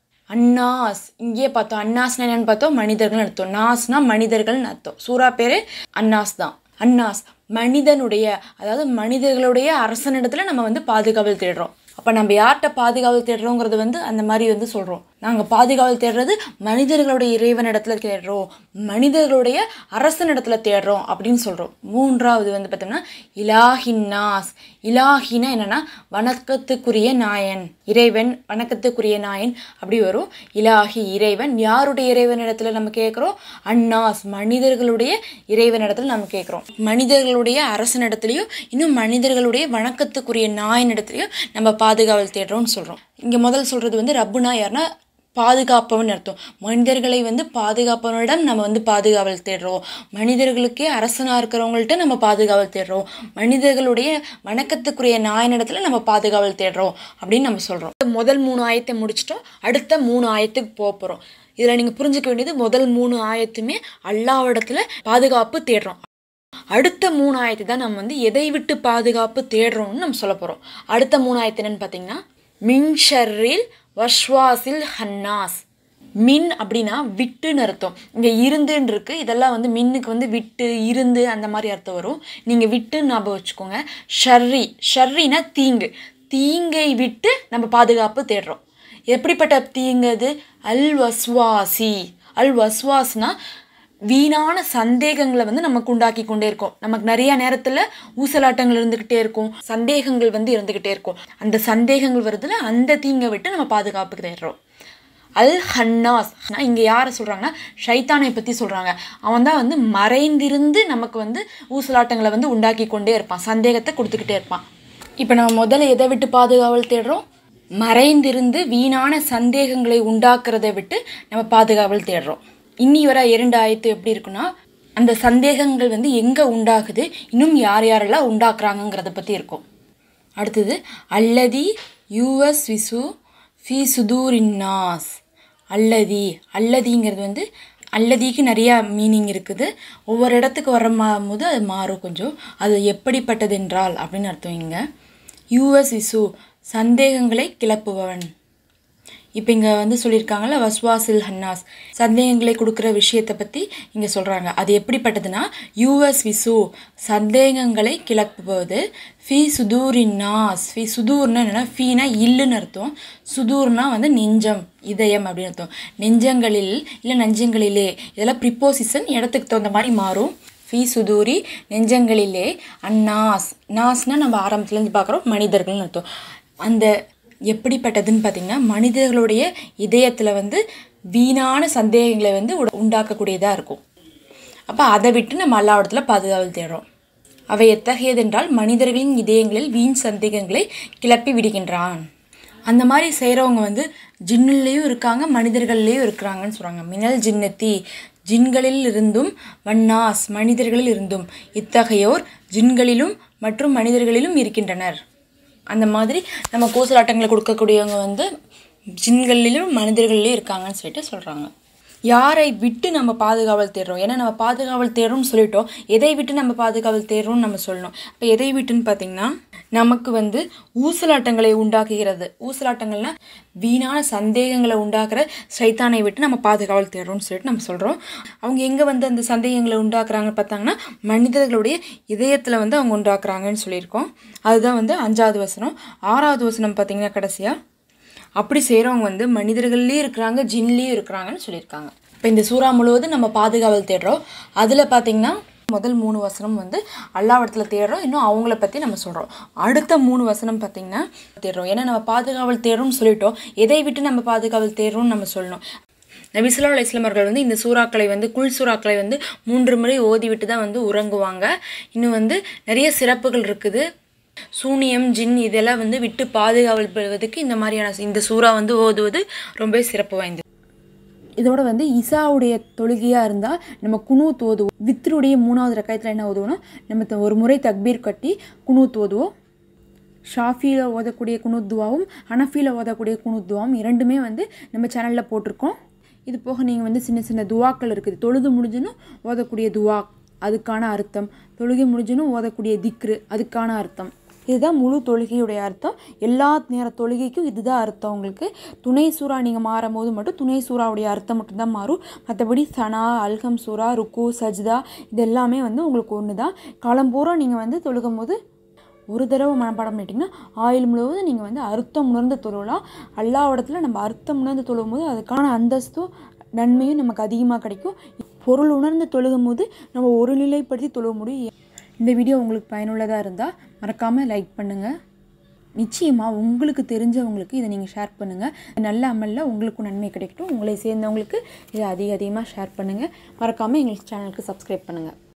அன்னாஸ் இங்கேயே பார்த்தோம் அன்னாஸ்னா என்னன்னு பார்த்தோம் மனிதர்கள் அர்த்தம் நாஸ்னா மனிதர்கள்னு அர்த்தம் சூறா பேரு அன்னாஸ் தான் அன்னாஸ் மனிதனுடைய அதாவது மனிதர்களுடைய அரசனிடத்துல நம்ம வந்து பாதுகாவல் தேடுறோம் அப்போ நம்ம யார்கிட்ட பாதுகாவல் தேடுறோங்கிறது வந்து அந்த மாதிரி வந்து சொல்கிறோம் நாங்கள் பாதுகாவல் தேடுறது மனிதர்களுடைய இறைவனிடத்துல தேடுறோம் மனிதர்களுடைய அரசனிடத்துல தேடுறோம் அப்படின்னு சொல்கிறோம் மூன்றாவது வந்து பார்த்தோம்னா இலாஹின்னாஸ் இலாஹினா என்னன்னா வணக்கத்துக்குரிய நாயன் இறைவன் வணக்கத்துக்குரிய நாயன் அப்படி வரும் இலாஹி இறைவன் யாருடைய இறைவனிடத்துல நம்ம கேட்குறோம் அன்னாஸ் மனிதர்களுடைய இறைவனிடத்துல நம்ம கேட்குறோம் மனிதர்களுடைய அரசனிடத்துலையும் இன்னும் மனிதர்களுடைய வணக்கத்துக்குரிய நாயனிடத்துலையும் நம்ம பாதுகாவல் தேடுறோம்னு சொல்கிறோம் இங்கே முதல் சொல்கிறது வந்து ரப்புனா யாருன்னா பாதுகாப்பவன் அர்த்தம் மனிதர்களை வந்து பாதுகாப்பவனிடம் நம்ம வந்து பாதுகாவல் தேடுறோம் மனிதர்களுக்கே அரசனாக இருக்கிறவங்கள்ட்ட நம்ம பாதுகாவல் தேடுறோம் மனிதர்களுடைய வணக்கத்துக்குரிய நாயனிடத்துல நம்ம பாதுகாவல் தேடுறோம் அப்படின்னு நம்ம சொல்கிறோம் முதல் மூணு ஆயத்தை முடிச்சிட்டோம் அடுத்த மூணு ஆயத்துக்கு போக போகிறோம் இதில் நீங்கள் புரிஞ்சுக்க வேண்டியது முதல் மூணு ஆயத்துமே அல்லாவிடத்துல பாதுகாப்பு தேடுறோம் அடுத்த மூணு ஆயத்தை தான் நம்ம வந்து எதை விட்டு பாதுகாப்பு தேடுறோம்னு நம்ம சொல்ல போகிறோம் அடுத்த மூணு ஆயத்து என்னன்னு பார்த்தீங்கன்னா மின்ஷர்ரில் வஷ்வாசில் ஹன்னாஸ் மின் அப்படின்னா விட்டுன்னு அர்த்தம் இங்கே இருந்துன்னு இருக்கு இதெல்லாம் வந்து மின்னுக்கு வந்து விட்டு இருந்து அந்த மாதிரி அர்த்தம் வரும் நீங்கள் விட்டுன்னு ஞாபகம் வச்சுக்கோங்க ஷர்ரி ஷர்ரினா தீங்கு தீங்கை விட்டு நம்ம பாதுகாப்பு தேடுறோம் எப்படிப்பட்ட தீங்கு அது அல் வஸ்வாசி அல் வஸ்வாஸ்னா வீணான சந்தேகங்களை வந்து நமக்கு உண்டாக்கி கொண்டே இருக்கும் நமக்கு நிறைய நேரத்தில் ஊசலாட்டங்கள் இருந்துக்கிட்டே இருக்கும் சந்தேகங்கள் வந்து இருந்துக்கிட்டே இருக்கும் அந்த சந்தேகங்கள் வருதுல அந்த தீங்கை விட்டு நம்ம பாதுகாப்புக்கு தேடுறோம் அல் ஹன்னாஸ் இங்கே யாரை சொல்கிறாங்கன்னா ஷைத்தானை பற்றி சொல்கிறாங்க அவன் தான் வந்து மறைந்திருந்து நமக்கு வந்து ஊசலாட்டங்களை வந்து உண்டாக்கி கொண்டே இருப்பான் சந்தேகத்தை கொடுத்துக்கிட்டே இருப்பான் இப்போ நம்ம முதல்ல எதை விட்டு பாதுகாவல் தேடுறோம் மறைந்திருந்து வீணான சந்தேகங்களை உண்டாக்குறதை விட்டு நம்ம பாதுகாவல் தேடுறோம் இன்னி வர இரண்டு ஆயத்து எப்படி இருக்குன்னா அந்த சந்தேகங்கள் வந்து எங்கே உண்டாகுது இன்னும் யார் யாரெல்லாம் உண்டாக்குறாங்கங்கிறத பற்றி இருக்கும் அடுத்தது அல்லதி யூஎஸ் விசு ஃபி சுதூரின்னாஸ் அல்லதி அல்லதிங்கிறது வந்து அல்லதிக்கு நிறையா மீனிங் இருக்குது ஒவ்வொரு இடத்துக்கு வர மா போது அது மாறும் கொஞ்சம் அது எப்படிப்பட்டது என்றால் அப்படின்னு அர்த்தம் இங்கே யூஎஸ் விசு சந்தேகங்களை கிளப்புபவன் இப்போ இங்கே வந்து சொல்லியிருக்காங்கல்ல வஸ்வாசில் ஹன்னாஸ் சந்தேகங்களை கொடுக்குற விஷயத்தை பற்றி இங்கே சொல்கிறாங்க அது எப்படிப்பட்டதுன்னா யூஎஸ் விசு சந்தேகங்களை கிளப்புவது ஃபி சுதூரின்னாஸ் ஃபி சுதூர்னா என்னென்னா ஃபீனா இல்லுன்னு அர்த்தம் சுதூர்னா வந்து நெஞ்சம் இதயம் அப்படின்னு அர்த்தம் நெஞ்சங்களில் இல்லை நெஞ்சங்களிலே இதெல்லாம் ப்ரிப்போசிஷன் இடத்துக்கு தகுந்த மாதிரி மாறும் ஃபீ சுதூரி நெஞ்சங்களிலே அந்நாஸ் நாஸ்னா நம்ம ஆரம்பத்துலேருந்து பார்க்குறோம் மனிதர்கள்னு அர்த்தம் அந்த எப்படிப்பட்டதுன்னு பார்த்தீங்கன்னா மனிதர்களுடைய இதயத்தில் வந்து வீணான சந்தேகங்களை வந்து உட- உண்டாக்கக்கூடியதாக இருக்கும் அப்போ அதை விட்டு நம்ம அல்லாவிடத்தில் பாதுகாவல் தேடுறோம் அவை எத்தகையதென்றால் மனிதர்களின் இதயங்களில் வீண் சந்தேகங்களை கிளப்பி விடுகின்றான் அந்த மாதிரி செய்கிறவங்க வந்து ஜின்னுலேயும் இருக்காங்க மனிதர்கள்லேயும் இருக்கிறாங்கன்னு சொல்கிறாங்க மினல் ஜின்னத்தி ஜின்களில் இருந்தும் வன்னாஸ் மனிதர்களில் இருந்தும் இத்தகையோர் ஜின்களிலும் மற்றும் மனிதர்களிலும் இருக்கின்றனர் அந்த மாதிரி நம்ம கூசலாட்டங்களை கொடுக்கக்கூடியவங்க வந்து ஜின்களிலும் மனிதர்களிலும் இருக்காங்கன்னு சொல்லிட்டு சொல்கிறாங்க யாரை விட்டு நம்ம பாதுகாவல் தேடுறோம் ஏன்னா நம்ம பாதுகாவல் தேடுறோம்னு சொல்லிட்டோம் எதை விட்டு நம்ம பாதுகாவல் தேடுறோம்னு நம்ம சொல்லணும் இப்போ எதை விட்டுன்னு பார்த்தீங்கன்னா நமக்கு வந்து ஊசலாட்டங்களை உண்டாக்குகிறது ஊசலாட்டங்கள்னா வீணான சந்தேகங்களை உண்டாக்குற சைத்தானை விட்டு நம்ம பாதுகாவல் தேடுறோம்னு சொல்லிட்டு நம்ம சொல்கிறோம் அவங்க எங்கே வந்து அந்த சந்தேகங்களை உண்டாக்குறாங்கன்னு பார்த்தாங்கன்னா மனிதர்களுடைய இதயத்தில் வந்து அவங்க உண்டாக்குறாங்கன்னு சொல்லியிருக்கோம் அதுதான் வந்து அஞ்சாவது வசனம் ஆறாவது வசனம் பார்த்தீங்கன்னா கடைசியாக அப்படி செய்கிறவங்க வந்து மனிதர்கள்லேயும் இருக்கிறாங்க ஜின்லேயும் இருக்கிறாங்கன்னு சொல்லியிருக்காங்க இப்போ இந்த சூறா முழுவதும் நம்ம பாதுகாவல் தேடுறோம் அதில் பார்த்தீங்கன்னா முதல் மூணு வசனம் வந்து அல்லாவிடத்தில் தேடுறோம் இன்னும் அவங்கள பற்றி நம்ம சொல்கிறோம் அடுத்த மூணு வசனம் பார்த்தீங்கன்னா தேடுறோம் ஏன்னா நம்ம பாதுகாவல் தேடுறோம்னு சொல்லிட்டோம் எதை விட்டு நம்ம பாதுகாவல் தேடுறோம்னு நம்ம சொல்லணும் நபிசுல்லா அலைஹிஸ்ஸலாம் அவர்கள் வந்து இந்த சூறாக்களை வந்து குல் சூறாக்களை வந்து மூன்று முறை ஓதிவிட்டு தான் வந்து உறங்குவாங்க இன்னும் வந்து நிறைய சிறப்புகள் இருக்குது சூனியம் ஜின் இதெல்லாம் வந்து விட்டு பாதுகாவல் பெறுவதற்கு இந்த மாதிரியான இந்த சூறா வந்து ஓதுவது ரொம்ப சிறப்பு வாய்ந்தது இதோட வந்து இசாவுடைய தொழுகையாக இருந்தால் நம்ம குனூத் ஓதுவோம் வித்ருடைய மூணாவது ரக்காயத்தில் என்ன ஓதுவோம்னா நம்ம த- ஒரு முறை தக்பீர் கட்டி குனூத் ஓதுவோம் ஷாஃபியில் ஓதக்கூடிய குனூத் துவாவும் ஹனஃபியில் ஓதக்கூடிய குனூத் துவாவும் இரண்டுமே வந்து நம்ம சேனலில் போட்டிருக்கோம் இது போக நீங்கள் வந்து சின்ன சின்ன துவாக்கள் இருக்குது தொழுது முடிஞ்சுன்னு ஓதக்கூடிய துவா அதுக்கான அர்த்தம் தொழுகை முடிஞ்சுன்னு ஓதக்கூடிய திக்ரு அதுக்கான அர்த்தம் இதுதான் முழு தொழுகையுடைய அர்த்தம் எல்லா நேர தொழுகைக்கும் இதுதான் அர்த்தம் உங்களுக்கு துணை சூறா நீங்கள் மாறும் போது மட்டும் துணை சூறாவுடைய அர்த்தம் மட்டும்தான் மாறும் மற்றபடி சனா அல்கம் சூறா ருக்கு சஜ்தா இது எல்லாமே வந்து உங்களுக்கு ஒன்று தான் காலம்பூரா நீங்கள் வந்து தொழுகும் போது ஒரு தடவை மனப்பாடம் பண்ணிட்டீங்கன்னா ஆயுள் முழுவதும் நீங்கள் வந்து அர்த்தம் உணர்ந்து தொழலாம் அல்லாவிடத்தில் நம்ம அர்த்தம் உணர்ந்து தொழும் போது அதுக்கான அந்தஸ்தும் நன்மையும் நமக்கு அதிகமாக கிடைக்கும் பொருள் உணர்ந்து தொழுகும் போது நம்ம ஒரு நிலைப்படுத்தி தொழுக முடியும் இந்த வீடியோ உங்களுக்கு பயனுள்ளதாக இருந்தால் மறக்காமல் லைக் பண்ணுங்கள் நிச்சயமாக உங்களுக்கு தெரிஞ்சவங்களுக்கு இதை நீங்கள் ஷேர் பண்ணுங்கள் நல்ல அமலில் உங்களுக்கும் நன்மை கிடைக்கட்டும் உங்களை சேர்ந்தவங்களுக்கு இதை அதிக அதிகமாக ஷேர் பண்ணுங்கள் மறக்காமல் எங்களுக்கு சேனலுக்கு சப்ஸ்கிரைப் பண்ணுங்கள்